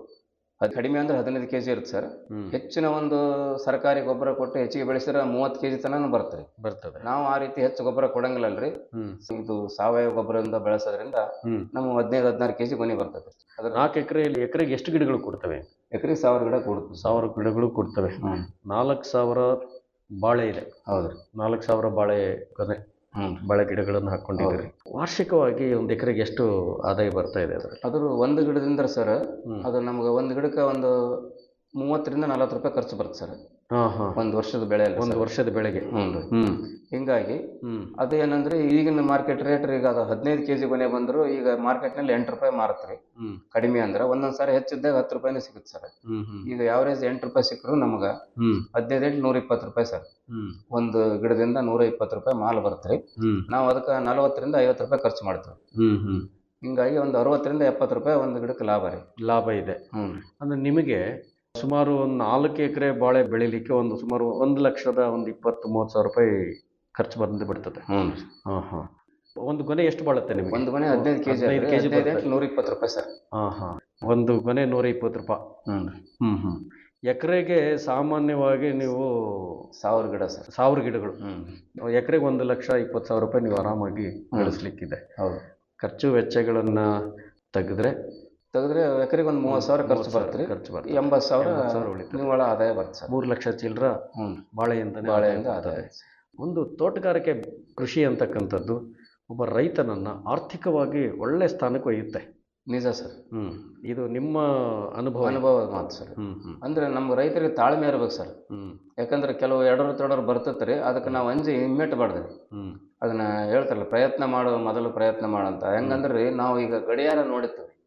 ಅದು ಕಡಿಮೆ ಅಂದ್ರೆ ಹದಿನೈದು ಕೆಜಿ ಇರುತ್ತೆ ಸರ್ ಹ್ಮ್. ಹೆಚ್ಚಿನ ಒಂದು ಸರ್ಕಾರಿ ಗೊಬ್ಬರ ಕೊಟ್ಟು ಹೆಚ್ಚಿಗೆ ಬೆಳೆಸಿದ್ರೆ ಮೂವತ್ತು ಕೆಜಿ ತನಕ ಬರ್ತದೆ ಬರ್ತದೆ ನಾವು ಆ ರೀತಿ ಹೆಚ್ಚು ಗೊಬ್ಬರ ಕೊಡಂಗಿಲ್ಲಲ್ರಿ ಹ್ಮ್ ಇದು ಸಾವಯವ ಗೊಬ್ಬರದಿಂದ ಬೆಳೆಸೋದ್ರಿಂದ ಹ್ಮ್ ನಮ್ಮ ಹದಿನೈದು ಹದಿನಾರು ಕೆಜಿ ಗೊನೆ ಬರ್ತದೆ ಅದ್ರ ನಾಲ್ಕು ಎಕರೆಯಲ್ಲಿ ಎಕರೆಗೆ ಎಷ್ಟು ಗಿಡಗಳು ಕೊಡ್ತವೆ ಎಕರೆ ಸಾವಿರ ಗಿಡ ಕೊಡುತ್ತೆ ಸಾವಿರ ಗಿಡಗಳು ಕೊಡ್ತವೆ ಹ್ಮ್. ನಾಲ್ಕು ಸಾವಿರ ಬಾಳೆ ಇದೆ ಹೌದ್ರಿ ನಾಲ್ಕು ಸಾವಿರ ಬಾಳೆ ಗೊನೆ ಹ್ಮ್ ಬಾಳೆ ಗಿಡಗಳನ್ನು ಹಾಕೊಂಡಿದ್ದೀರಿ ವಾರ್ಷಿಕವಾಗಿ ಒಂದು ಎಕರೆಗೆ ಎಷ್ಟು ಆದಾಯ ಬರ್ತಾ ಇದೆ ಅದರಲ್ಲಿ ಅದ್ರ ಒಂದು ಗಿಡದಿಂದ ಸರ್ ಹ್ಮ್. ಅದು ನಮ್ಗೆ ಒಂದು ಗಿಡಕ್ಕೆ ಒಂದು ಮೂವತ್ತರಿಂದ ನಲವತ್ತು ರೂಪಾಯಿ ಖರ್ಚು ಬರುತ್ತೆ ಸರ್ ಹಾ ಹಾ ಒಂದು ವರ್ಷದ ಬೆಳೆ ಅಲ್ಲ ಒಂದು ಸರ್. ವರ್ಷದ ಬೆಳೆಗೆ ಹ್ಞೂ ರೀ ಹ್ಮ್ ಹಿಂಗಾಗಿ ಹ್ಮ್ ಅದು ಏನಂದ್ರೆ ಈಗಿನ ಮಾರ್ಕೆಟ್ ರೇಟ್ ಈಗ ಅದು ಹದಿನೈದು ಕೆ ಜಿ ಕೊನೆ ಬಂದ್ರು ಈಗ ಮಾರ್ಕೆಟ್ನಲ್ಲಿ ಎಂಟು ರೂಪಾಯಿ ಮಾರುತ್ತಾರೆ ಹ್ಮ್ ಕಡಿಮೆ ಅಂದ್ರೆ ಒಂದೊಂದ್ ಸಾರಿ ಹೆಚ್ಚಿದ್ದಾಗ ಹತ್ತು ರೂಪಾಯಿನೇ ಸಿಗುತ್ತೆ ಸರ್ ಹ್ಮ್ ಹ್ಮ್ ಈಗ ಯಾವರೇಜ್ ಎಂಟು ರೂಪಾಯಿ ಸಿಕ್ಕರು ನಮ್ಗೆ ಹ್ಮ್ ಹದಿನೈದು ಎಂಟು ನೂರ ಇಪ್ಪತ್ತು ರೂಪಾಯಿ ಸರ್ ಹ್ಮ್ ಒಂದು ಗಿಡದಿಂದ ನೂರ ಇಪ್ಪತ್ತು ರೂಪಾಯಿ ಮಾಲ್ ಬರುತ್ತೆ ಹ್ಮ್ ನಾವು ಅದಕ್ಕೆ ನಲವತ್ತರಿಂದ ಐವತ್ತು ರೂಪಾಯಿ ಖರ್ಚು ಮಾಡ್ತೀವಿ ಹ್ಮ್ ಹ್ಮ್ ಹಿಂಗಾಗಿ ಒಂದು ಅರವತ್ತರಿಂದ ಎಪ್ಪತ್ತು ರೂಪಾಯಿ ಒಂದು ಗಿಡಕ್ಕೆ ಲಾಭ ರೀ ಲಾಭ ಇದೆ ಹ್ಞೂ ಅಂದ್ರೆ ನಿಮಗೆ ಸುಮಾರು ಒಂದು ನಾಲ್ಕು ಎಕರೆ ಬಾಳೆ ಬೆಳಿಲಿಕ್ಕೆ ಒಂದು ಸುಮಾರು ಒಂದು ಲಕ್ಷದ ಒಂದು ಇಪ್ಪತ್ತು ಮೂವತ್ತು ಸಾವಿರ ರೂಪಾಯಿ ಖರ್ಚು ಬಂದು ಬಿಡ್ತದೆ ಹ್ಞೂ ಹಾ ಹಾ ಒಂದು ಗೊನೆ ಎಷ್ಟು ಬಾಳುತ್ತೆ ನಿಮಗೆ ಒಂದು ಮನೆ ಹದಿನೈದು ಕೆಜಿ ಹದಿನೈದು ಕೆಜಿ ಹದಿನೈದು ಎಂಟು ನೂರ ಇಪ್ಪತ್ತು ರೂಪಾಯಿ ಸರ್ ಹಾ ಹಾ ಒಂದು ಗೊನೆ ನೂರ ಇಪ್ಪತ್ತು ರೂಪಾಯಿ ಹ್ಞೂ ಹ್ಮ್ ಹ್ಮ್ ಎಕರೆಗೆ ಸಾಮಾನ್ಯವಾಗಿ ನೀವು ಸಾವಿರ ಗಿಡ ಸರ್ ಸಾವಿರ ಗಿಡಗಳು ಹ್ಞೂ ಎಕರೆಗೆ ಒಂದು ಲಕ್ಷ ಇಪ್ಪತ್ತು ಸಾವಿರ ರೂಪಾಯಿ ನೀವು ಆರಾಮಾಗಿ ಗಳಿಸ್ಲಿಕ್ಕಿದೆ ಹೌದು ಖರ್ಚು ವೆಚ್ಚಗಳನ್ನ ತೆಗೆದ್ರೆ ತೆಗೆದ್ರೆ ಎಕರೆಗೆ ಒಂದು ಮೂವತ್ತು ಸಾವಿರ ಖರ್ಚು ಬರುತ್ತೆ ರೀ ಖರ್ಚು ಬರ್ತದೆ ಎಂಬತ್ತು ಸಾವಿರ ಎಂಬತ್ತು ಸಾವಿರ ಉಳಿತದೆ. ನಿವ್ವಳ ಆದಾಯ ಬರುತ್ತೆ ಸರ್ ಮೂರು ಲಕ್ಷ ಚಿಲ್ಲರ ಹ್ಞೂ ಬಾಳೆಯಿಂದನೇ ಬಾಳೆಯಿಂದ ಆದಾಯ ಆದಾಯ ಬರ್ತದೆ. ಒಂದು ತೋಟಗಾರಿಕೆ ಕೃಷಿ ಅಂತಕ್ಕಂಥದ್ದು ಒಬ್ಬ ರೈತನನ್ನ ಆರ್ಥಿಕವಾಗಿ ಒಳ್ಳೆ ಸ್ಥಾನಕ್ಕೆ ಒಯ್ಯುತ್ತೆ ನಿಜ ಸರ್ ಹ್ಮ್ ಇದು ನಿಮ್ಮ ಅನುಭವ ಅನುಭವ ಮಾತು ಸರ್ ಹ್ಮ್ ಹ್ಮ್ ಅಂದ್ರೆ ನಮ್ಮ ರೈತರಿಗೆ ತಾಳ್ಮೆ ಇರ್ಬೇಕು ಸರ್ ಹ್ಮ್ ಯಾಕಂದ್ರೆ ಕೆಲವು ಎಡರು ತೊಡರು ಬರ್ತೈತೆ ರೀ ಅದಕ್ಕೆ ನಾವು ಅಂಜಿ ಹಿಮ್ಮೆಟ್ಟಬಾರ್ದು ರೀ ಹ್ಮ್ ಅದನ್ನ ಹೇಳ್ತಾರಲ್ಲ ಪ್ರಯತ್ನ ಮಾಡು ಮೊದಲು ಪ್ರಯತ್ನ ಮಾಡು ಅಂತ ಹೆಂಗಂದ್ರೆ ರೀ ನಾವು ಈಗ ಗಡಿಯಾರ ನೋಡಿರ್ತೀವಿ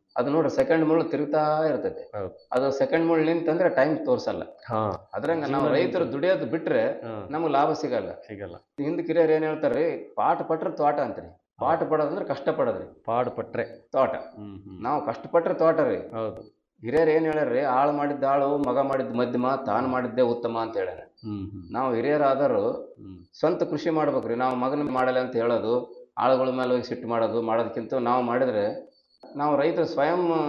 ಅದು ನೋಡ್ರಿ ಸೆಕೆಂಡ್ ಮುಳ್ಳು ತಿರುಗ್ತಾ ಇರ್ತೈತಿ ಅದು ಸೆಕೆಂಡ್ ಮುಳ್ಳು ನಿಂತಂದ್ರೆ ಟೈಮ್ ತೋರ್ಸಲ್ಲ ಹಾ ಅದ್ರಂಗ ನಾವು ಜೀವನ ರೈತರು ನಿಂತು- ದುಡಿಯೋದು ಬಿಟ್ರೆ ನಮ್ಗೆ ಲಾಭ ಸಿಗಲ್ಲ ಸಿಗಲ್ಲ ಹಿಂದ್ ಕಿರಿಯರ್ ಏನ್ ಹೇಳ್ತಾರ್ರಿ ಪಾಠ ಪಟ್ರೆ ತೋಟ ಅಂತ್ರಿ ಪಾಠ ಪಡೋದಂದ್ರೆ ಕಷ್ಟ ಪಡೋದ್ರಿ ಪಾಡ್ ಪಟ್ರೆ ತೋಟ ನಾವು ಕಷ್ಟಪಟ್ರೆ ತೋಟ ರೀ ಹೌದು ಹಿರಿಯರ್ ಏನ್ ಹೇಳ್ಯಾರ್ರಿ ಆಳು ಮಾಡಿದ್ದ ಆಳು ಮಗ ಮಾಡಿದ್ ಮಧ್ಯಮ ತಾನು ಮಾಡಿದ್ದೇ ಉತ್ತಮ ಅಂತ ಹೇಳ್ಯಾರ ಹ್ಮ್ ಹ್ಮ್ ನಾವು ಹಿರಿಯರಾದರೂ ಸ್ವಂತ ಕೃಷಿ ಮಾಡ್ಬೇಕ್ರಿ ನಾವು ಮಗನ ಮಾಡಲ್ಲ ಅಂತ ಹೇಳೋದು ಆಳುಗಳ ಮೇಲೆ ಹೋಗಿ ಸಿಟ್ಟು ಮಾಡೋದು ಮಾಡೋದಕ್ಕಿಂತ ನಾವು ಮಾಡಿದ್ರೆ ನಾವು ರೈತರು ಸ್ವಯಂ ಆ,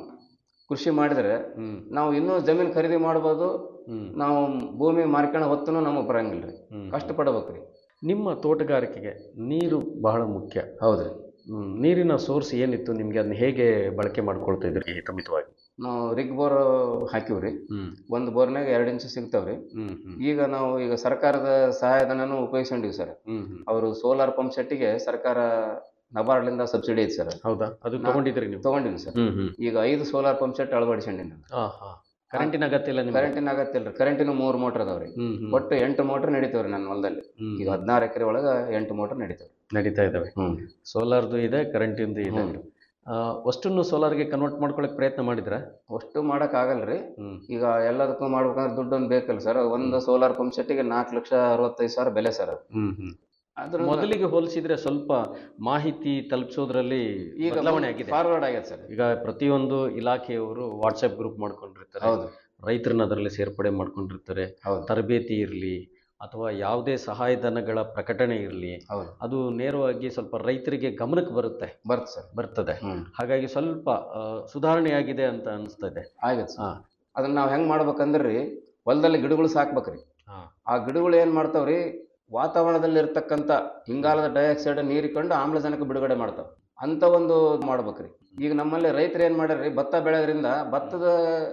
ಕೃಷಿ ಮಾಡಿದ್ರೆ ನಾವು ಇನ್ನೂ ಜಮೀನು ಖರೀದಿ ಮಾಡ್ಬೋದು ನಾವು ಭೂಮಿ ಮಾರ್ಕೊಂಡು ಹೊತ್ತೂ ನಮಗೆ ಬರಂಗಿಲ್ಲ ರೀ ಕಷ್ಟಪಡ್ಬೇಕ್ರಿ ನಿಮ್ಮ ತೋಟಗಾರಿಕೆಗೆ ನೀರು ಬಹಳ ಮುಖ್ಯ ಹೌದ್ರಿ ಹ್ಮ್. ನೀರಿನ ಸೋರ್ಸ್ ಏನಿತ್ತು ನಿಮ್ಗೆ ಅದನ್ನ ಹೇಗೆ ಬಳಕೆ ಮಾಡ್ಕೊಳ್ತಾ ಇದ್ರಿ ಹಿತಮಿತವಾಗಿ ನಾವು ರಿಗ್ ಬೋರ್ ಹಾಕಿವ್ರಿ ಒಂದು ಬೋರ್ನಾಗ ಎರಡು ಇಂಚು ಸಿಗ್ತಾವ್ರಿ ಈಗ ನಾವು ಈಗ ಸರ್ಕಾರದ ಸಹಾಯಧನನು ಉಪಯೋಗಿಸ್ಕೊಂಡಿವಿ ಸರ್ ಅವರು ಸೋಲಾರ್ ಪಂಪ್ ಸೆಟ್ಟಿಗೆ ಸರ್ಕಾರ ನಬಾರ್ಡ್ಲಿಂದ ಸಬ್ಸಿಡಿ ಐತಿ ಸರ್ ಹೌದಾ ಅದು ತಗೊಂಡಿದ್ರಿ ನೀವು ತಗೊಂಡಿನಿ ಸರ್ ಹ್ಮ್ ಹ್ಮ್ ಈಗ ಐದು ಸೋಲಾರ್ ಪಂಪ್ ಸೆಟ್ ಅಳವಡಿಸ್ಕೊಂಡಿನಿ ಹಾ ಹಾ ಕರೆಂಟಿನ ಅಗತ್ಯ ಇಲ್ಲ ನಿಮ್ಗೆ ಕರೆಂಟಿನ ಅಗತ್ಯ ಇಲ್ರಿ ಕರೆಂಟಿನ ಮೂರು ಮೋಟರ್ ಅದಾವ್ರಿ ಹ್ಮ್ ಹ್ಮ್ ಒಟ್ಟು ಎಂಟು ಮೋಟರ್ ನಡೀತಾವ್ರಿ ನನ್ನ ಹೊಲದಲ್ಲಿ ಈಗ ಹದಿನಾರು ಎಕರೆ ಒಳಗ ಎಂಟು ಮೋಟರ್ ನಡೀತಾವ್ರಿ ನಡೀತಾ ಇದಾವೆ ಸೋಲಾರ್ದು ಇದೆ ಕರೆಂಟಿಂದು ಇದೆ ಆ, ಅಷ್ಟನ್ನು ಸೋಲಾರ್ಗೆ ಕನ್ವರ್ಟ್ ಮಾಡ್ಕೊಳಕ್ ಪ್ರಯತ್ನ ಮಾಡಿದ್ರ ಅಷ್ಟು ಮಾಡಕ್ ಆಗಲ್ರಿ ಈಗ ಎಲ್ಲದಕ್ಕೂ ಮಾಡ್ಬೇಕಂದ್ರೆ ದುಡ್ಡು ಒಂದು ಬೇಕಲ್ಲ ಸರ್ ಒಂದು ಸೋಲಾರ್ ಪಂಪ್ ಸೆಟ್ಟಿಗೆ ನಾಲ್ಕು ಲಕ್ಷ ಅರವತ್ತೈದು ಸಾವಿರ ಬೆಲೆ ಸರ್ ಅದು ಹ್ಮ್ ಹ್ಮ್ ಅದ್ರ ಮೊದಲಿಗೆ ಹೋಲಿಸಿದ್ರೆ ಸ್ವಲ್ಪ ಮಾಹಿತಿ ತಲುಪಿಸೋದ್ರಲ್ಲಿ ಈಗ ಬದಲಾವಣೆ ಆಗಿದೆ ಫಾರ್ವರ್ಡ್ ಆಗ್ಯದ ಸರ್ ಈಗ ಪ್ರತಿಯೊಂದು ಇಲಾಖೆಯವರು ವಾಟ್ಸ್ಆಪ್ ಗ್ರೂಪ್ ಮಾಡ್ಕೊಂಡಿರ್ತಾರೆ ಹೌದು. ರೈತರನ್ನ ಅದರಲ್ಲಿ ಸೇರ್ಪಡೆ ಮಾಡ್ಕೊಂಡಿರ್ತಾರೆ ತರಬೇತಿ ಇರಲಿ ಅಥವಾ ಯಾವುದೇ ಸಹಾಯಧನಗಳ ಪ್ರಕಟಣೆ ಇರಲಿ ಅದು ನೇರವಾಗಿ ಸ್ವಲ್ಪ ರೈತರಿಗೆ ಗಮನಕ್ಕೆ ಬರುತ್ತೆ ಬರುತ್ತೆ ಸರ್ ಬರ್ತದೆ ಹಾಗಾಗಿ ಸ್ವಲ್ಪ ಆ, ಸುಧಾರಣೆ ಆಗಿದೆ ಅಂತ ಅನಿಸ್ತದೆ ಆಗತ್ತೆ ಸರ್ ಅದನ್ನ ನಾವು ಹೆಂಗ್ ಮಾಡ್ಬೇಕಂದ್ರಿ ಹೊಲದಲ್ಲಿ ಗಿಡಗಳು ಸಾಕ್ಬೇಕ್ರಿ ಆ ಗಿಡಗಳು ಏನ್ ಮಾಡ್ತಾವ್ರಿ ವಾತಾವರಣದಲ್ಲಿ ಇರ್ತಕ್ಕಂಥ ಇಂಗಾಲದ ಡೈಆಕ್ಸೈಡ್ ನೀರಿಕೊಂಡು ಆಮ್ಲಜನಕ ಬಿಡುಗಡೆ ಮಾಡ್ತಾವ ಅಂತ ಒಂದು ಮಾಡ್ಬೇಕ್ರಿ ಈಗ ನಮ್ಮಲ್ಲಿ ರೈತರು ಏನ್ ಮಾಡ್ಯಾರ್ರಿ ಭತ್ತ ಬೆಳೆಯೋದ್ರಿಂದ ಭತ್ತದ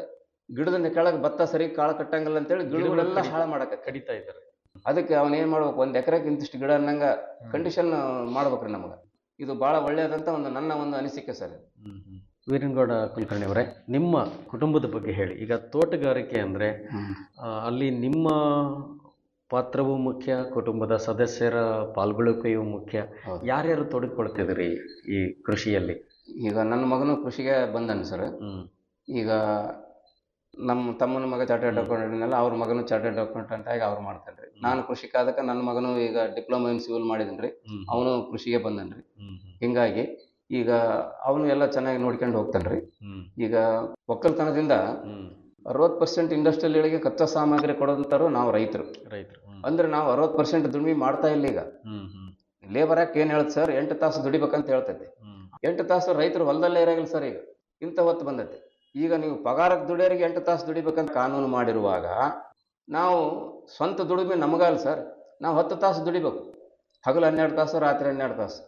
ಗಿಡದ ಕೆಳಗೆ ಭತ್ತ ಸರಿ ಕಾಳು ಕಟ್ಟಂಗಿಲ್ಲ ಅಂತೇಳಿ ಗಿಡಗಳೆಲ್ಲ ಹಾಳು ಮಾಡಕ ಕಡಿತಾ ಇದ್ದಾರೆ ಅದಕ್ಕೆ ಅವನ್ ಏನ್ ಮಾಡ್ಬೇಕು ಒಂದ್ ಎಕರೆಗೆ ಇಂತಿಷ್ಟು ಗಿಡ ಅನ್ನಂಗ ಕಂಡೀಷನ್ ಮಾಡ್ಬೇಕ್ರಿ ನಮಗ ಇದು ಬಹಳ ಒಳ್ಳೆಯದಂತ ಒಂದು ನನ್ನ ಒಂದು ಅನಿಸಿಕೆ ಸರ್ ವೀರನಗೌಡ ಕುಲಕರ್ಣಿ ಅವರೇ ನಿಮ್ಮ ಕುಟುಂಬದ ಬಗ್ಗೆ ಹೇಳಿ ಈಗ ತೋಟಗಾರಿಕೆ ಅಂದರೆ ಅಲ್ಲಿ ನಿಮ್ಮ ಪಾತ್ರವೂ ಮುಖ್ಯ ಕುಟುಂಬದ ಸದಸ್ಯರ ಪಾಲ್ಗೊಳ್ಳುವಿಕೆಯೂ ಮುಖ್ಯ ಯಾರ್ಯಾರು ತೊಡಗಿಕೊಳ್ತಿದ್ರಿ ಈ ಕೃಷಿಯಲ್ಲಿ ಈಗ ನನ್ನ ಮಗನು ಕೃಷಿಗೆ ಬಂದನ್ ಸರ್ ಈಗ ನಮ್ಮ ತಮ್ಮನ ಮಗ ಚಾರ್ಟೆಡ್ ಅಕೌಂಟೆಂಟ್ನೆಲ್ಲ ಅವ್ರ ಮಗನು ಚಾರ್ಟೆಡ್ ಅಕೌಂಟೆಂಟ್ ಆಗಿ ಅವ್ರು ಮಾಡ್ತಾನ್ರಿ ನಾನು ಕೃಷಿಕ ಅದಕ್ಕೆ ನನ್ನ ಮಗನು ಈಗ ಡಿಪ್ಲೊಮಾ ಇನ್ ಸಿವಿಲ್ ಮಾಡಿದನ್ರಿ ಅವನು ಕೃಷಿಗೆ ಬಂದನ್ರಿ ಹಿಂಗಾಗಿ ಈಗ ಅವನು ಎಲ್ಲ ಚೆನ್ನಾಗಿ ನೋಡ್ಕೊಂಡು ಹೋಗ್ತಾನ್ರಿ ಈಗ ಒಕ್ಕಲ್ತನದಿಂದ ಅರವತ್ತು ಪರ್ಸೆಂಟ್ ಇಂಡಸ್ಟ್ರಿಯಲ್ಗಳಿಗೆ ಕಚ್ಚಾ ಸಾಮಗ್ರಿ ಕೊಡೋದಂತಾರು ನಾವು ರೈತರು ರೈತರು ಅಂದ್ರೆ ನಾವು ಅರವತ್ತು ಪರ್ಸೆಂಟ್ ದುಡಿಮೆ ಮಾಡ್ತಾ ಇಲ್ಲ ಈಗ ಲೇಬರ್ ಆಕ್ಟ್ ಏನ್ ಹೇಳುತ್ತೆ ಸರ್ ಎಂಟು ತಾಸು ದುಡಿಬೇಕಂತ ಹೇಳ್ತೈತಿ ಎಂಟು ತಾಸು ರೈತರು ಹೊಲದಲ್ಲೇ ಇರಾಗಿಲ್ಲ ಸರ್ ಈಗ ಇಂಥ ಹೊತ್ತು ಬಂದೈತಿ ಈಗ ನೀವು ಪಗಾರಕ್ಕೆ ದುಡಿಯೋರಿಗೆ ಎಂಟು ತಾಸು ದುಡಿಬೇಕಂತ ಕಾನೂನು ಮಾಡಿರುವಾಗ ನಾವು ಸ್ವಂತ ದುಡಿಮೆ ನಮಗಲ್ಲ ಸರ್ ನಾವು ಹತ್ತು ತಾಸು ದುಡಿಬೇಕು ಹಗಲು ಹನ್ನೆರಡು ತಾಸು ರಾತ್ರಿ ಹನ್ನೆರಡು ತಾಸು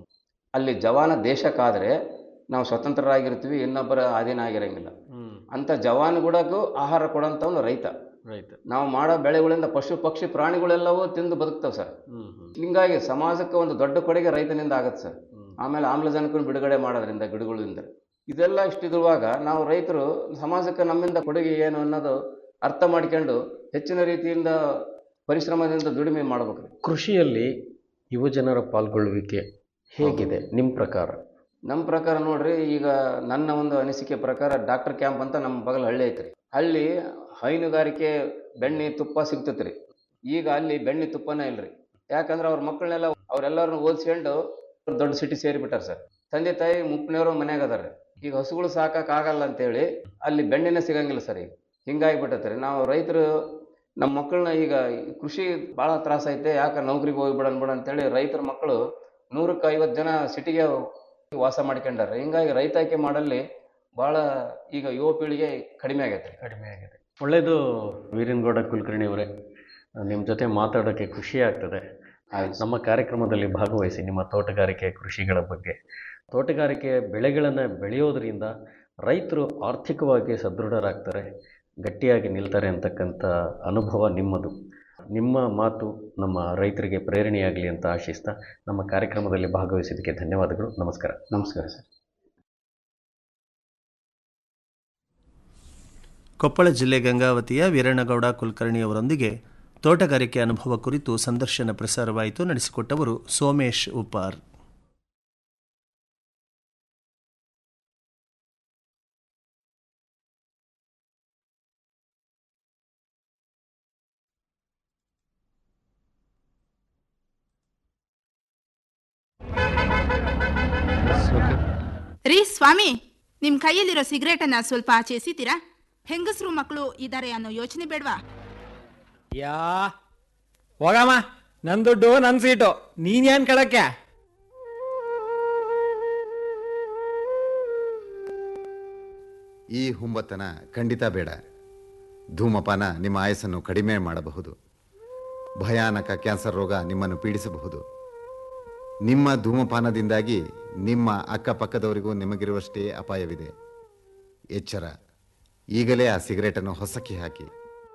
ಅಲ್ಲಿ ಜವಾನ ದೇಶಕ್ಕಾದ್ರೆ ನಾವು ಸ್ವತಂತ್ರರಾಗಿರ್ತೀವಿ ಇನ್ನೊಬ್ಬರ ಅಧೀನ ಆಗಿರಂಗಿಲ್ಲ ಅಂತ ಜವಾನುಗಳಿಗೂ ಆಹಾರ ಕೊಡೋಂಥವ್ನು ರೈತ ರೈತ ನಾವು ಮಾಡೋ ಬೆಳೆಗಳಿಂದ ಪಶು ಪಕ್ಷಿ ಪ್ರಾಣಿಗಳೆಲ್ಲವೂ ತಿಂದು ಬದುಕ್ತಾವೆ ಸರ್ ಹಿಂಗಾಗಿ ಸಮಾಜಕ್ಕೆ ಒಂದು ದೊಡ್ಡ ಕೊಡುಗೆ ರೈತನಿಂದ ಆಗತ್ತೆ ಸರ್ ಆಮೇಲೆ ಆಮ್ಲಜನಕವನ್ನು ಬಿಡುಗಡೆ ಮಾಡೋದ್ರಿಂದ ಗಿಡಗಳಿಂದ ಇದೆಲ್ಲ ಇಷ್ಟಿರುವಾಗ ನಾವು ರೈತರು ಸಮಾಜಕ್ಕೆ ನಮ್ಮಿಂದ ಕೊಡುಗೆ ಏನು ಅನ್ನೋದು ಅರ್ಥ ಮಾಡ್ಕೊಂಡು ಹೆಚ್ಚಿನ ರೀತಿಯಿಂದ ಪರಿಶ್ರಮದಿಂದ ದುಡಿಮೆ ಮಾಡ್ಬೇಕ್ರಿ ಕೃಷಿಯಲ್ಲಿ ಯುವಜನರ ಪಾಲ್ಗೊಳ್ಳುವಿಕೆ ಹೇಗಿದೆ ನಿಮ್ಮ ಪ್ರಕಾರ ನಮ್ಮ ಪ್ರಕಾರ ನೋಡ್ರಿ ಈಗ ನನ್ನ ಒಂದು ಅನಿಸಿಕೆ ಪ್ರಕಾರ ಡಾಕ್ಟರ್ ಕ್ಯಾಂಪ್ ಅಂತ ನಮ್ಮ ಬಗಲ್ ಹಳ್ಳಿ ಐತ್ರಿ ಅಲ್ಲಿ ಹೈನುಗಾರಿಕೆ ಬೆಣ್ಣೆ ತುಪ್ಪ ಸಿಗ್ತೈತ್ರಿ ಈಗ ಅಲ್ಲಿ ಬೆಣ್ಣೆ ತುಪ್ಪನೇ ಇಲ್ರಿ ಯಾಕಂದ್ರೆ ಅವ್ರ ಮಕ್ಕಳನ್ನೆಲ್ಲ ಅವ್ರೆಲ್ಲರನ್ನು ಓದಿಸ್ಕೊಂಡು ದೊಡ್ಡ ಸಿಟಿ ಸೇರಿಬಿಟ್ಟಾರ ಸರ್ ತಂದೆ ತಾಯಿ ಮುಪ್ಪನೆಯವರು ಮನ್ಯಾಗ ಅದಾರ ಈಗ ಹಸುಗಳು ಸಾಕಕ್ ಆಗಲ್ಲ ಅಂತೇಳಿ ಅಲ್ಲಿ ಬೆಣ್ಣೆನೇ ಸಿಗಂಗಿಲ್ಲ ಸರ್ ಈಗ ಹಿಂಗಾಗಿಬಿಟ್ಟತ್ರಿ ನಾವು ರೈತರು ನಮ್ಮ ಮಕ್ಕಳನ್ನ ಈಗ ಕೃಷಿ ಭಾಳ ತ್ರಾಸ ಐತೆ ಯಾಕೆ ನೌಕರಿಗೆ ಹೋಗ್ಬಿಡನ್ ಬಿಡ ಅಂತೇಳಿ ರೈತರ ಮಕ್ಕಳು ನೂರಕ್ಕೆ ಐವತ್ತು ಜನ ಸಿಟಿಗೆ ವಾಸ ಮಾಡ್ಕೊಂಡಾರೆ ಹಿಂಗಾಗಿ ರೈತಾಯ್ಕೆ ಮಾಡಲ್ಲಿ ಭಾಳ ಈಗ ಯುವ ಪೀಳಿಗೆ ಕಡಿಮೆ ಆಗೈತೆ ಕಡಿಮೆ ಆಗಿದೆ ಒಳ್ಳೆಯದು ವೀರನಗೌಡ ಕುಲಕರ್ಣಿ ಅವರೇ ನಿಮ್ಮ ಜೊತೆ ಮಾತಾಡೋಕ್ಕೆ ಖುಷಿ ಆಗ್ತದೆ ನಮ್ಮ ಕಾರ್ಯಕ್ರಮದಲ್ಲಿ ಭಾಗವಹಿಸಿ ನಿಮ್ಮ ತೋಟಗಾರಿಕೆ ಕೃಷಿಗಳ ಬಗ್ಗೆ ತೋಟಗಾರಿಕೆ ಬೆಳೆಗಳನ್ನು ಬೆಳೆಯೋದ್ರಿಂದ ರೈತರು ಆರ್ಥಿಕವಾಗಿ ಸದೃಢರಾಗ್ತಾರೆ ಗಟ್ಟಿಯಾಗಿ ನಿಲ್ತಾರೆ ಅಂತಕ್ಕಂಥ ಅನುಭವ ನಿಮ್ಮದು ನಿಮ್ಮ ಮಾತು ನಮ್ಮ ರೈತರಿಗೆ ಪ್ರೇರಣೆಯಾಗಲಿ ಅಂತ ಆಶಿಸ್ತಾ ನಮ್ಮ ಕಾರ್ಯಕ್ರಮದಲ್ಲಿ ಭಾಗವಹಿಸಿದ್ದಕ್ಕೆ ಧನ್ಯವಾದಗಳು ನಮಸ್ಕಾರ ನಮಸ್ಕಾರ ಸರ್ ಕೊಪ್ಪಳ ಜಿಲ್ಲೆ ಗಂಗಾವತಿಯ ವೀರಣ್ಣಗೌಡ ಕುಲಕರ್ಣಿಯವರೊಂದಿಗೆ ತೋಟಗಾರಿಕೆ ಅನುಭವ ಕುರಿತು ಸಂದರ್ಶನ ಪ್ರಸಾರವಾಯಿತು ನಡೆಸಿಕೊಟ್ಟವರು ಸೋಮೇಶ್ ಉಪ್ಪಾರ್ ರೀ ಸ್ವಾಮಿ ನಿಮ್ ಕೈಯಲ್ಲಿರೋ ಸಿಗರೇಟನ್ನ ಸ್ವಲ್ಪ ಆಚೆ ಎಸಿತೀರಾ ಹೆಂಗಸರು ಮಕ್ಕಳು ಇದಾರೆ ಅನ್ನೋ ಯೋಚನೆ ಬೇಡ್ವಾ ಯಾ ಹೋಗಮ್ಮ ನನ್ ದುಡ್ಡು ನನ್ ಸೀಟು ನೀನ್ ಏನ್ ಕಳಕ್ಕೆ ಈ ಹುಂಬತನ ಖಂಡಿತ ಬೇಡ ಧೂಮಪಾನ ನಿಮ್ಮ ಆಯಸ್ಸನ್ನು ಕಡಿಮೆ ಮಾಡಬಹುದು ಭಯಾನಕ ಕ್ಯಾನ್ಸರ್ ರೋಗ ನಿಮ್ಮನ್ನು ಪೀಡಿಸಬಹುದು ನಿಮ್ಮ ಧೂಮಪಾನದಿಂದಾಗಿ ನಿಮ್ಮ ಅಕ್ಕಪಕ್ಕದವರಿಗೂ ನಿಮಗಿರುವಷ್ಟೇ ಅಪಾಯವಿದೆ ಎಚ್ಚರ ಈಗಲೇ ಆ ಸಿಗರೇಟನ್ನು ಹೊಸಕ್ಕೆ ಹಾಕಿ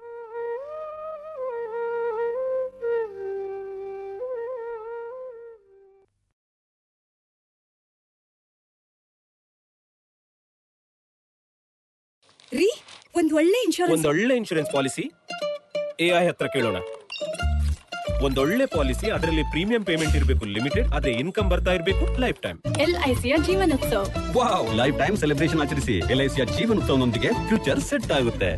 ರೀ ಒಂದ್ ಒಳ್ಳೆ ಇನ್ಶೂರೆನ್ಸ್ ಒಂದೊಳ್ಳೆ ಇನ್ಶೂರೆನ್ಸ್ ಪಾಲಿಸಿ ಎ ಐ ಹತ್ರ ಕೇಳೋಣ ಒಂದೊಳ್ಳೆ ಪಾಲಿಸಿ ಅದರಲ್ಲಿ ಪ್ರೀಮಿಯಂ ಪೇಮೆಂಟ್ ಇರಬೇಕು ಲಿಮಿಟೆಡ್ ಅದೇ ಇನ್ಕಮ್ ಬರ್ತಾ ಇರಬೇಕು ಲೈಫ್ ಟೈಮ್ ಎಲ್ ಐ ಸಿಯ Jeevanotsav wow life time celebration ಆಚರಿಸಿ ಎಲ್ ಐ ಸಿಯ ಜೀವನೋತ್ಸವನೊಂದಿಗೆ ಫ್ಯೂಚರ್ ಸೆಟ್ ಆಗುತ್ತೆ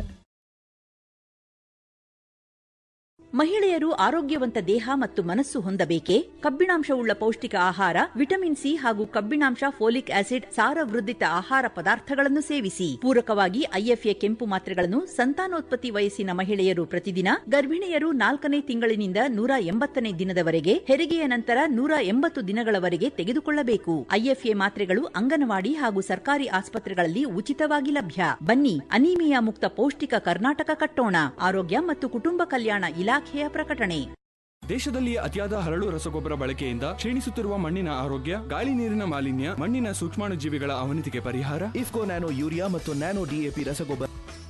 ಮಹಿಳೆಯರು ಆರೋಗ್ಯವಂತ ದೇಹ ಮತ್ತು ಮನಸ್ಸು ಹೊಂದಬೇಕೆ ಕಬ್ಬಿಣಾಂಶವುಳ್ಳ ಪೌಷ್ಟಿಕ ಆಹಾರ ವಿಟಮಿನ್ ಸಿ ಹಾಗೂ ಕಬ್ಬಿಣಾಂಶ ಫೋಲಿಕ್ ಆಸಿಡ್ ಸಾರವೃದ್ಧಿತ ಆಹಾರ ಪದಾರ್ಥಗಳನ್ನು ಸೇವಿಸಿ ಪೂರಕವಾಗಿ ಐಎಫ್ಎ ಕೆಂಪು ಮಾತ್ರೆಗಳನ್ನು ಸಂತಾನೋತ್ಪತ್ತಿ ವಯಸ್ಸಿನ ಮಹಿಳೆಯರು ಪ್ರತಿದಿನ ಗರ್ಭಿಣಿಯರು ನಾಲ್ಕನೇ ತಿಂಗಳಿನಿಂದ ನೂರ ಎಂಬತ್ತನೇ ದಿನದವರೆಗೆ ಹೆರಿಗೆಯ ನಂತರ ನೂರ ಎಂಬತ್ತು ದಿನಗಳವರೆಗೆ ತೆಗೆದುಕೊಳ್ಳಬೇಕು ಐಎಫ್ಎ ಮಾತ್ರೆಗಳು ಅಂಗನವಾಡಿ ಹಾಗೂ ಸರ್ಕಾರಿ ಆಸ್ಪತ್ರೆಗಳಲ್ಲಿ ಉಚಿತವಾಗಿ ಲಭ್ಯ ಬನ್ನಿ ಅನೀಮಿಯಾ ಮುಕ್ತ ಪೌಷ್ಟಿಕ ಕರ್ನಾಟಕ ಕಟ್ಟೋಣ ಆರೋಗ್ಯ ಮತ್ತು ಕುಟುಂಬ ಕಲ್ಯಾಣ ಇಲಾಖೆಯ ಪ್ರಕಟಣೆ ದೇಶದಲ್ಲಿ ಅತಿಯಾದ ಹರಳು ರಸಗೊಬ್ಬರ ಬಳಕೆಯಿಂದ ಕ್ಷೀಣಿಸುತ್ತಿರುವ ಮಣ್ಣಿನ ಆರೋಗ್ಯ ಗಾಳಿ ನೀರಿನ ಮಾಲಿನ್ಯ ಮಣ್ಣಿನ ಸೂಕ್ಷ್ಮಾಣುಜೀವಿಗಳ ಅವನತಿಗೆ ಪರಿಹಾರ ಇಫ್ಕೋ ನ್ಯಾನೋ ಯೂರಿಯಾ ಮತ್ತು ನ್ಯಾನೋ ಡಿಎಪಿ ರಸಗೊಬ್ಬರ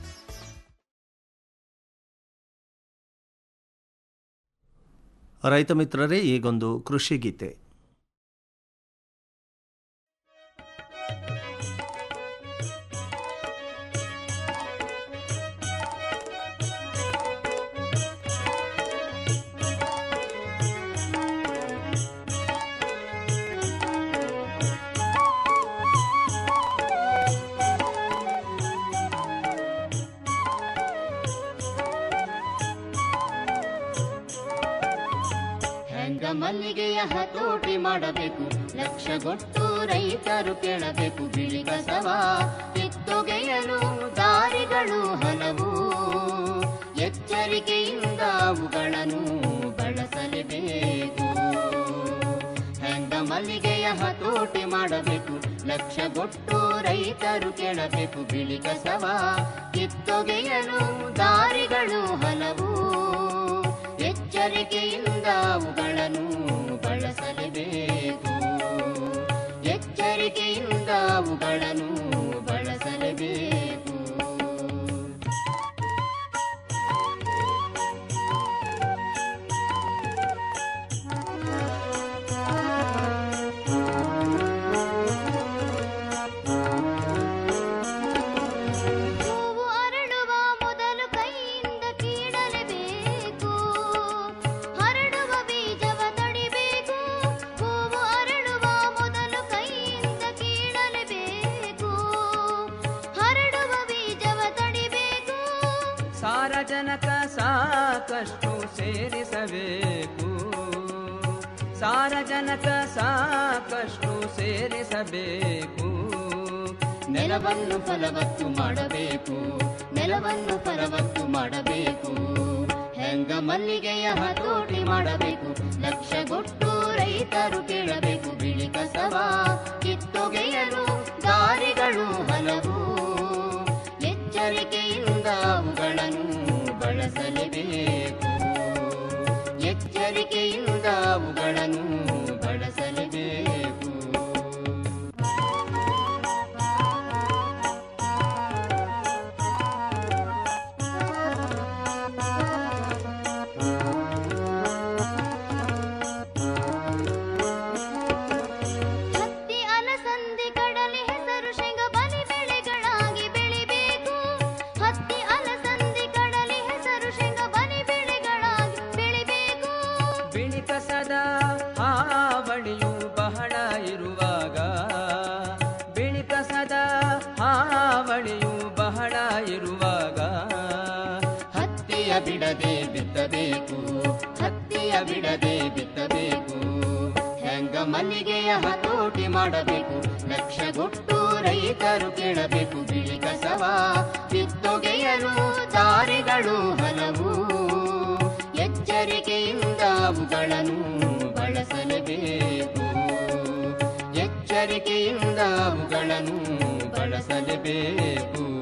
ರೈತ ಮಿತ್ರರೇ ಈಗೊಂದು ಕೃಷಿ ಗೀತೆ ಹೆಂಗ ಮಲ್ಲಿಗೆಯ ಹತೋಟಿ ಮಾಡಬೇಕು ಲಕ್ಷಗೊಟ್ಟು ರೈತರು ಕೇಳಬೇಕು ಬಿಳಿ ಕಸವ ಕಿತ್ತೊಗೆಯಲು ದಾರಿಗಳು ಹಲವು ಎಚ್ಚರಿಕೆಯಿಂದ ಅವುಗಳನ್ನು ಬಳಸಲೇಬೇಕು ಹೆಂಗ ಮಲ್ಲಿಗೆಯ ಹತೋಟಿ ಮಾಡಬೇಕು ಲಕ್ಷಗೊಟ್ಟು ರೈತರು ಕೇಳಬೇಕು ಬಿಳಿ ಕಸವ ಕಿತ್ತೊಗೆಯಲು ದಾರಿಗಳು ಹಲವು ಎಚ್ಚರಿಕೆಯಿಂದ ಅವುಗಳನ್ನು ಬಳಸಲೇಬೇಕು ಎಚ್ಚರಿಕೆಯಿಂದ ಅವುಗಳನ್ನು ಬಳಸಲೇಬೇಕು ಹೂವು ಅರಳುವ ಮೊದಲು ಕೈಯಿಂದ ಕೀಳಲೇಬೇಕು ಹರಡುವ ಬೀಜವ ತಡಿಬೇಕು ಹೂವು ಅರಳುವ ಮೊದಲು ಕೈಯಿಂದ ಕೀಳಲೇಬೇಕು ಹರಡುವ ಬೀಜವ ತಡಿಬೇಕು ಸಾರಜನಕ ಸಾಕಷ್ಟು ಸೇರಿಸಬೇಕು ಸಾರಜನಕ ಸಾಕಷ್ಟು ಸೇರಿಸಬೇಕು ನೆಲವನ್ನು ಫಲವತ್ತು ಮಾಡಬೇಕು ನೆಲವನ್ನು ಫಲವತ್ತು ಮಾಡಬೇಕು ಹೆಂಗ ಮಲ್ಲಿಗೆಯ ಹತೋಟಿ ಮಾಡಬೇಕು ಲಕ್ಷಗೊಟ್ಟು ರೈತರು ಕೇಳಬೇಕು ಬಿಳಿ ಕಸವ ಕಿತ್ತೊಗೆಯಲು ದಾರಿಗಳು ಹಲವು ಎಚ್ಚರಿಕೆಯಿಂದ ಅವುಗಳನ್ನು ಬಳಸಲೇಬೇಕು ಎಚ್ಚರಿಕೆಯಿಂದ ಅವುಗಳನ್ನು ಬಳಸಲೇಬೇಕು ಹತ್ತಿ ಅಲಸಂದಿ ಕಡಲೆ ಹೆಸರು ಶೇಂಗ ಬಲಿ ಬೆಳೆಗಳಾಗಿ ಬೆಳಿಬೇಕು ಹತ್ತಿ ಅಲಸಂದಿ ಕಡಲೆ ಹೆಸರು ಶೇಂಗ ಬಲಿ ಬೆಳೆಗಳಾಗಿ ಬೆಳಿಬೇಕು ಬಿಳಿ ಕಸದ ಹಾವಳಿಯು ಬಹಳ ಇರುವಾಗ ಬಿಳಿ ಕಸದ ಹಾವಳಿಯು ಬಹಳ ಇರುವಾಗ ಹತ್ತಿಯ ಬಿಡದೆ ಬಿತ್ತಬೇಕು ಹತ್ತಿಯ ಬಿಡದೆ ಬಿತ್ತಬೇಕು ಹೆಂಗ ಮಲ್ಲಿಗೆಯ ಹತೋಟಿ ಮಾಡಬೇಕು ಲಕ್ಷಗೊಟ್ಟು ರೈತರು ಕೇಳಬೇಕು ಬಿಳಿ ಕಸವ ಕಿತ್ತೊಗೆಯಲು ದಾರಿಗಳು ಹಲವು ಎಚ್ಚರಿಕೆಯಿಂದ ಅವುಗಳನ್ನು ಬಳಸಲೇಬೇಕು ಎಚ್ಚರಿಕೆಯಿಂದ ಅವುಗಳನ್ನು ಬಳಸಲೇಬೇಕು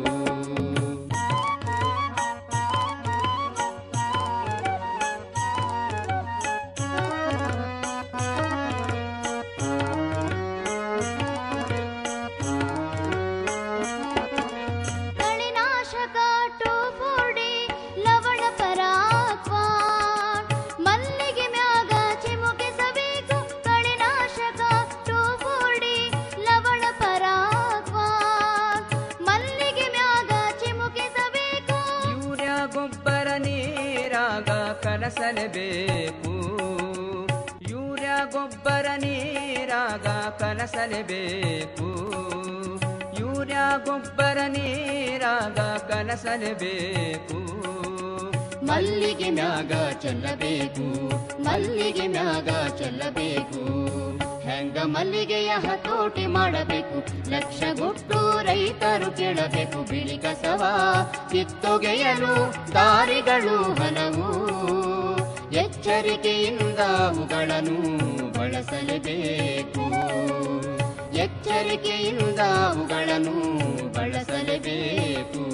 ಕಳೆನಾಶಕ ಟೋಫೋಡಿ ಲವಣ ಪರಾಕ್ವಾನ್ ಮಲ್ಲಿಗೆ ಮ್ಯಾಗ ಚಿಮುಕಿಸಬೇಕು ಕಳೆನಾಶಕ ಟೋಫೋಡಿ ಲವಣ ಪರಾಕ್ವಾನ್ ಮಲ್ಲಿಗೆ ಮ್ಯಾಗ ಚಿಮುಕಿಸಬೇಕು ಯೂರಿಯಾ ಗೊಬ್ಬರ ನೀರಾಗ ಕಲಸಲೇಬೇಕು ಯೂರಿಯಾ ಗೊಬ್ಬರ ನೀರಾಗ ಕಲಸಲೇಬೇಕು ಯೂರಿಯಾ ಗೊಬ್ಬರ ನೀರಾಗ ಕಲಸಲೇಬೇಕು ಮಲ್ಲಿಗೆ ಮ್ಯಾಗ ಚೆಲ್ಲಬೇಕು ಮಲ್ಲಿಗೆ ಮ್ಯಾಗ ಚೆಲ್ಲಬೇಕು ಹೆಂಗ ಮಲ್ಲಿಗೆಯ ಹತೋಟಿ ಮಾಡಬೇಕು ಲಕ್ಷಗೊಟ್ಟು ರೈತರು ಕೇಳಬೇಕು ಬಿಳಿ ಕಸವ ಕಿತ್ತೊಗೆಯಲು ದಾರಿಗಳು ಹಲವು ಎಚ್ಚರಿಕೆಯಿಂದ ಅವುಗಳನ್ನು ಬಳಸಲೇಬೇಕು ಎಚ್ಚರಿಕೆಯಿಂದ ಅವುಗಳನ್ನು ಬಳಸಲೇಬೇಕು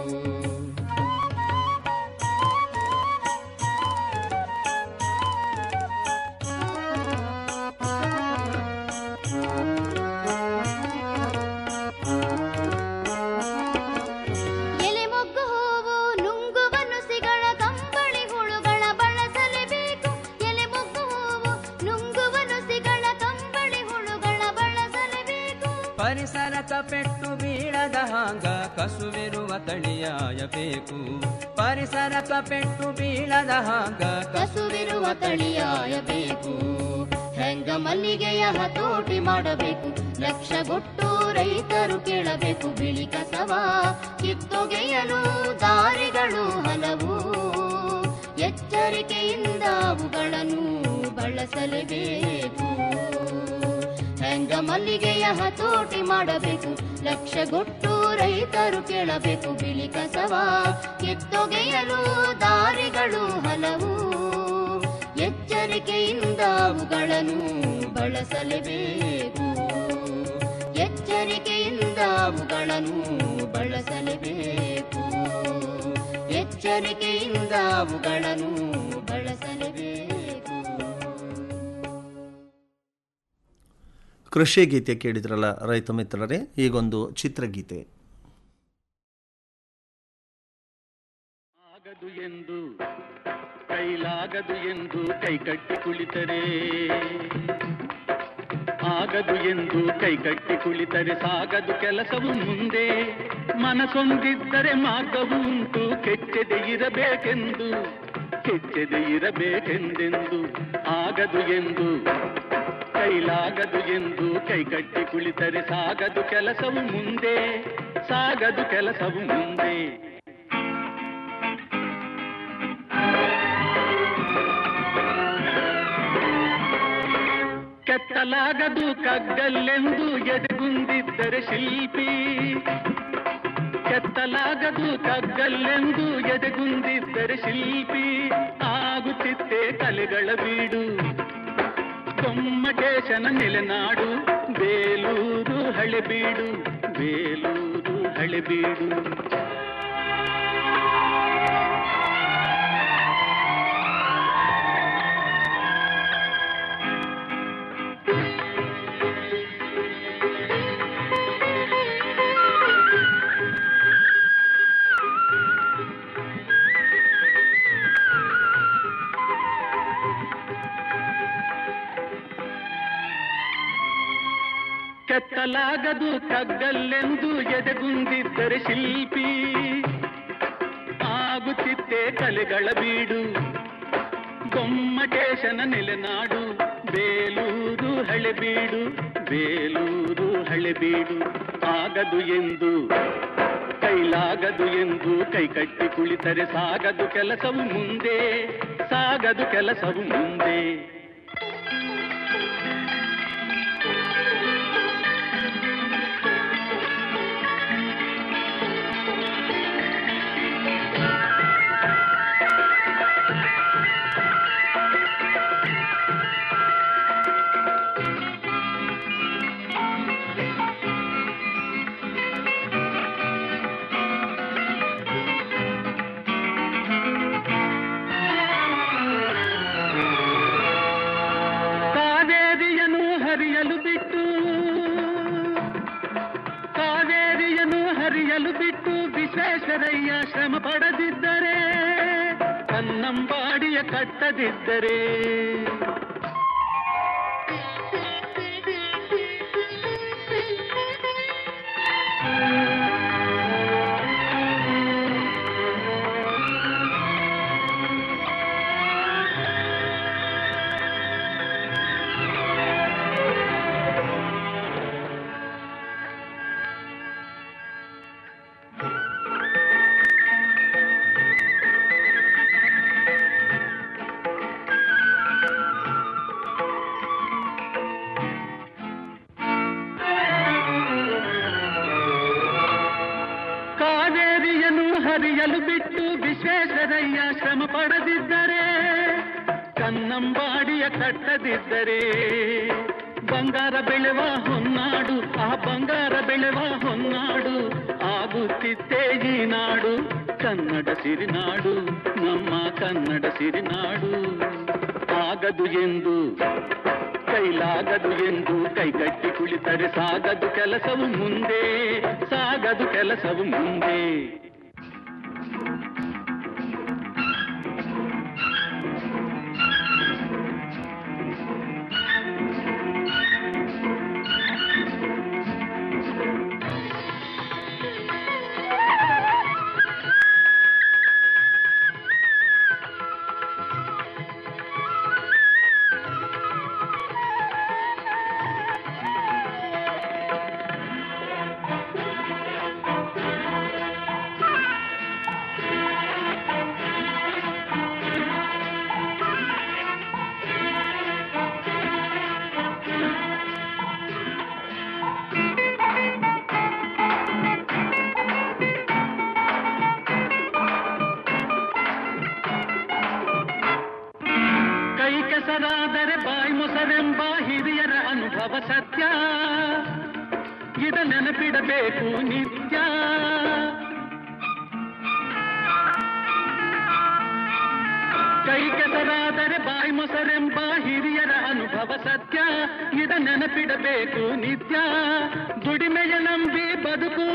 ಎಲೆ ಮೊಗ್ಗು ಹೂವು ನುಂಗುವ ನುಸಿಗಳ ಕಂಬಳಿ ಹುಳುಗಳ ಬಳಸಲೇಬೇಕು ಎಲೆ ಮೊಗ್ಗು ಹೂವು ನುಂಗುವ ನುಸಿಗಳ ಕಂಬಳಿ ಹುಳುಗಳ ಬಳಸಲೇಬೇಕು ಪರಿಸರಕ ಪೆಟ್ಟು ಬೀಳದ ಹಾಂಗ ಕಸುವಿರುವ ತಳಿಯಾಯಬೇಕು ಪರಿಸರಕ ಪೆಟ್ಟು ಬೀಳದ ಹಾಂಗ ಕಸುವಿರುವ ತಳಿಯಾಯಬೇಕು ಹೆಂಗ ಮಲ್ಲಿಗೆಯ ಹತೋಟಿ ಮಾಡಬೇಕು ಲಕ್ಷಗೊಟ್ಟು ರೈತರು ಕೇಳಬೇಕು ಬಿಳಿ ಕಸವ ಕಿತ್ತೊಗೆಯಲು ದಾರಿಗಳು ಹಲವು ಎಚ್ಚರಿಕೆಯಿಂದ ಅವುಗಳನ್ನು ಬಳಸಲೇಬೇಕು ಹೆಂಗ ಮಲ್ಲಿಗೆಯ ಹತೋಟಿ ಮಾಡಬೇಕು ಲಕ್ಷಗೊಟ್ಟು ರೈತರು ಕೇಳಬೇಕು ಬಿಳಿ ಕಸವ ಕಿತ್ತೊಗೆಯಲು ದಾರಿಗಳು ಹಲವು ಎಚ್ಚರಿಕೆಯಿಂದ ಅವುಗಳನ್ನು ಬಳಸಲೇಬೇಕು ಎಚ್ಚರಿಕೆಯಿಂದ ಅವುಗಳನ್ನು ಬಳಸಲೇಬೇಕು ಎಚ್ಚರಿಕೆಯಿಂದ ಅವುಗಳನ್ನು ಬಳಸಲೇಬೇಕು ಕೃಷಿ ಗೀತೆ ಕೇಳಿದ್ರಲ್ಲ ರೈತ ಮಿತ್ರರೇ ಈಗೊಂದು ಚಿತ್ರಗೀತೆ ಆಗದು ಎಂದು ಕೈಲಾಗದು ಎಂದು ಕೈಕಟ್ಟಿ ಕುಳಿತರೆ ಆಗದು ಎಂದು ಕೈಕಟ್ಟಿ ಕುಳಿತರೆ ಸಾಗದು ಕೆಲಸವು ಮುಂದೆ ಮನಸೊಂದಿದ್ದರೆ ಮಾರ್ಗವು ಉಂಟು ಕೆಚ್ಚದೆ ಇರಬೇಕೆಂದು ಕೆಚ್ಚದೆ ಇರಬೇಕೆಂದೆಂದು ಆಗದು ಎಂದು ಕೈಲಾಗದು ಎಂದು ಕೈಕಟ್ಟಿ ಕುಳಿತರೆ ಸಾಗದು ಕೆಲಸವು ಮುಂದೆ ಸಾಗದು ಕೆಲಸವು ಮುಂದೆ ಕೆತ್ತಲಾಗದು ಕಗ್ಗಲ್ಲೆಂದು ಎದೆಗುಂದಿದ್ದರೆ ಶಿಲ್ಪಿ ಕೆತ್ತಲಾಗದು ಕಗ್ಗಲ್ಲೆಂದು ಎದೆಗುಂದಿದ್ದರೆ ಶಿಲ್ಪಿ ಆಗುತ್ತಿತ್ತೆ ಕಲೆಗಳ ಬೀಡು ಗೊಮ್ಮಟೇಶನ ನೆಲೆನಾಡು ಬೇಲೂರು ಹಳೆಬೀಡು ಬೇಲೂರು ಹಳೆಬೀಡು ಕೆತ್ತಲಾಗದು ಕಗ್ಗಲ್ಲೆಂದು ಎದೆಗುಂದಿದ್ದರೆ ಶಿಲ್ಪಿ ಆಗುತ್ತಿತ್ತೆ ಕಲೆಗಳ ಬೀಡು ಗೊಮ್ಮಟೇಶನ ನೆಲೆನಾಡು ಬೇಲೂರು ಹಳೆಬೀಡು ಬೇಲೂರು ಹಳೆಬೀಡು ಆಗದು ಎಂದು ಕೈಲಾಗದು ಎಂದು ಕೈಕಟ್ಟಿ ಕುಳಿತರೆ ಸಾಗದು ಕೆಲಸವು ಮುಂದೆ ಸಾಗದು ಕೆಲಸವು ಮುಂದೆ ವಿಶ್ವೇಶ್ವರಯ್ಯ ಶ್ರಮ ಪಡದಿದ್ದರೆ ಕನ್ನಂಬಾಡಿಯ ಕಟ್ಟದಿದ್ದರೆ ಕಾವೇರಿಯನ್ನು ಹರಿಯಲು ಬಿಟ್ಟು ವಿಶ್ವೇಶ್ವರಯ್ಯ ಶ್ರಮ ಪಡದಿದ್ದರೆ ಕನ್ನಂಬಾಡಿಯ ಕಟ್ಟದಿದ್ದರೆ ಬಂಗಾರ ಬೆಳೆವ ಹೊನ್ನಾಡು ಆ ಬಂಗಾರ ಬೆಳೆವ ಹೊನ್ನಾಡು ಆಗುತ್ತಿತ್ತೇ ಈ ನಾಡು ಕನ್ನಡ ಸಿರಿನಾಡು ನಮ್ಮ ಕನ್ನಡ ಸಿರಿನಾಡು ಆಗದು ಎಂದು ಕೈಲಾಗದು ಎಂದು ಕೈಗಟ್ಟಿ ಕುಳಿತರೆ ಸಾಗದು ಕೆಲಸವು ಮುಂದೆ ಸಾಗದು ಕೆಲಸವು ಮುಂದೆ ಕೈ ಕೆಸರಾದರೆ ಬಾಯಿ ಮೊಸರೆಂಬ ಹಿರಿಯರ ಅನುಭವ ಸತ್ಯ ಇದ ನೆನಪಿಡಬೇಕು ನಿತ್ಯ ಕೈ ಕೆಸರಾದರೆ ಬಾಯಿ ಮೊಸರೆಂಬ ಹಿರಿಯರ ಅನುಭವ ಸತ್ಯ ಇದ ನೆನಪಿಡಬೇಕು ನಿತ್ಯ ದುಡಿಮೆಯ ನಂಬಿ ಬದುಕು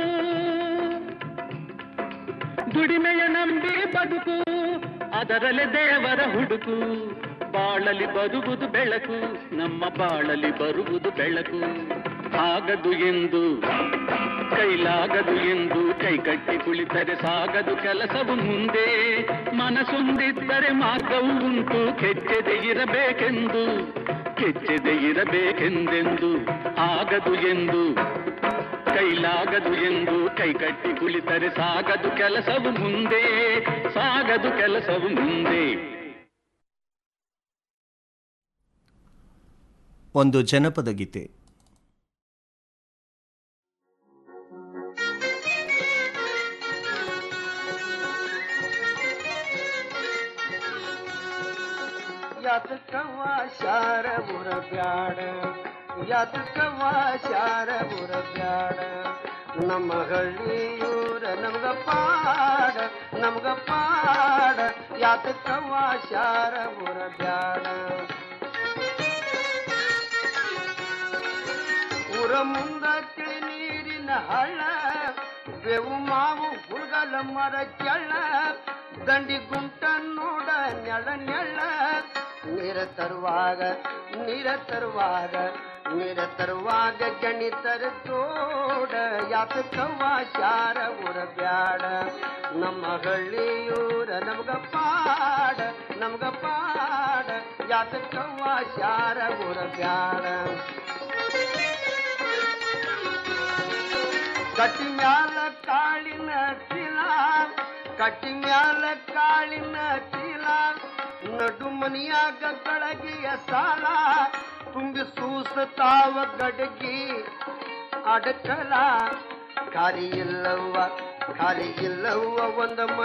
ದುಡಿಮೆಯ ನಂಬಿ ಬದುಕು ಅದರಲ್ಲೇ ದೇವರ ಹುಡುಕು ಬಾಳಲಿ ಬರುವುದು ಬೆಳಕು ನಮ್ಮ ಬಾಳಲಿ ಬರುವುದು ಬೆಳಕು ಆಗದು ಎಂದು ಕೈಲಾಗದು ಎಂದು ಕೈ ಕಟ್ಟಿ ಕುಳಿತರೆ ಸಾಗದು ಕೆಲಸವು ಮುಂದೆ ಮನಸ್ಸೊಂದಿದ್ದರೆ ಮಾರ್ಗವು ಉಂಟು ಕೆಚ್ಚದೆ ಇರಬೇಕೆಂದು ಕೆಚ್ಚದೆ ಇರಬೇಕೆಂದೆಂದು ಆಗದು ಎಂದು ಕೈಲಾಗದು ಎಂದು ಕೈ ಕಟ್ಟಿ ಕುಳಿತರೆ ಸಾಗದು ಕೆಲಸವು ಮುಂದೆ ಸಾಗದು ಕೆಲಸವು ಮುಂದೆ ಒಂದು ಜನಪದ ಗೀತೆ ಯಾತಕವ ಶಾರ ಬುರ ಬ್ಯಾಡ ಯಾತಕವ ಶಾರ ಬುರ ಬ್ಯಾಡ ನಮ್ಮ ಹಳ್ಳಿಯೂರ ನಮ್ಗ ಪಾಡ ನಮ್ಗ ಪಾಡ ಯಾತಕವ ಶಾರ ಬುರ ಬ್ಯಾಡ ಊರ ಮುಂದ ತಿಳಿ ನೀರಿನ ಹಳ್ಳ ಬೇವು ಮಾವು ಹುಡುಗಲ ಮರ ಕೆಳ್ಳ ದಂಡಿ ಗುಂಟ ನೋಡ ನೆಳ ನೆಳ್ಳ ನೀರ ತರುವಾಗ ನೀರ ತರುವಾಗ ನೀರ ತರುವಾಗ ಗಣಿತರ ತೋಡ ಯಾತಕವ್ವ ಶಾರ ಊರ ಬ್ಯಾಡ ನಮ್ಮ ಹಳ್ಳಿಯೂರ ನಮ್ಗ ಪಾಡ ನಮ್ಗ ಪಾಡ ಯಾತಕವ್ವ ಶಾರ ಊರ ಬ್ಯಾಡ ಕಟ್ಟಿ ಮ್ಯಾಲ ಕಾಳಿನ ಚೀಲ ಕಟ್ಟಿ ಮ್ಯಾಲ ಕಾಳಿನ ಚೀಲ ನಡು ಮನಿಯಾಗ ಕಳಗಿಯ ಸಾಲ ತುಂಬಿ ಸೂಸತಾವ ಗಡಗಿ ಅಡಕಲ ಖಾಲಿ ಇಲ್ಲವ್ವ ಖಾಲಿ ಇಲ್ಲವ್ವ ಒಂದ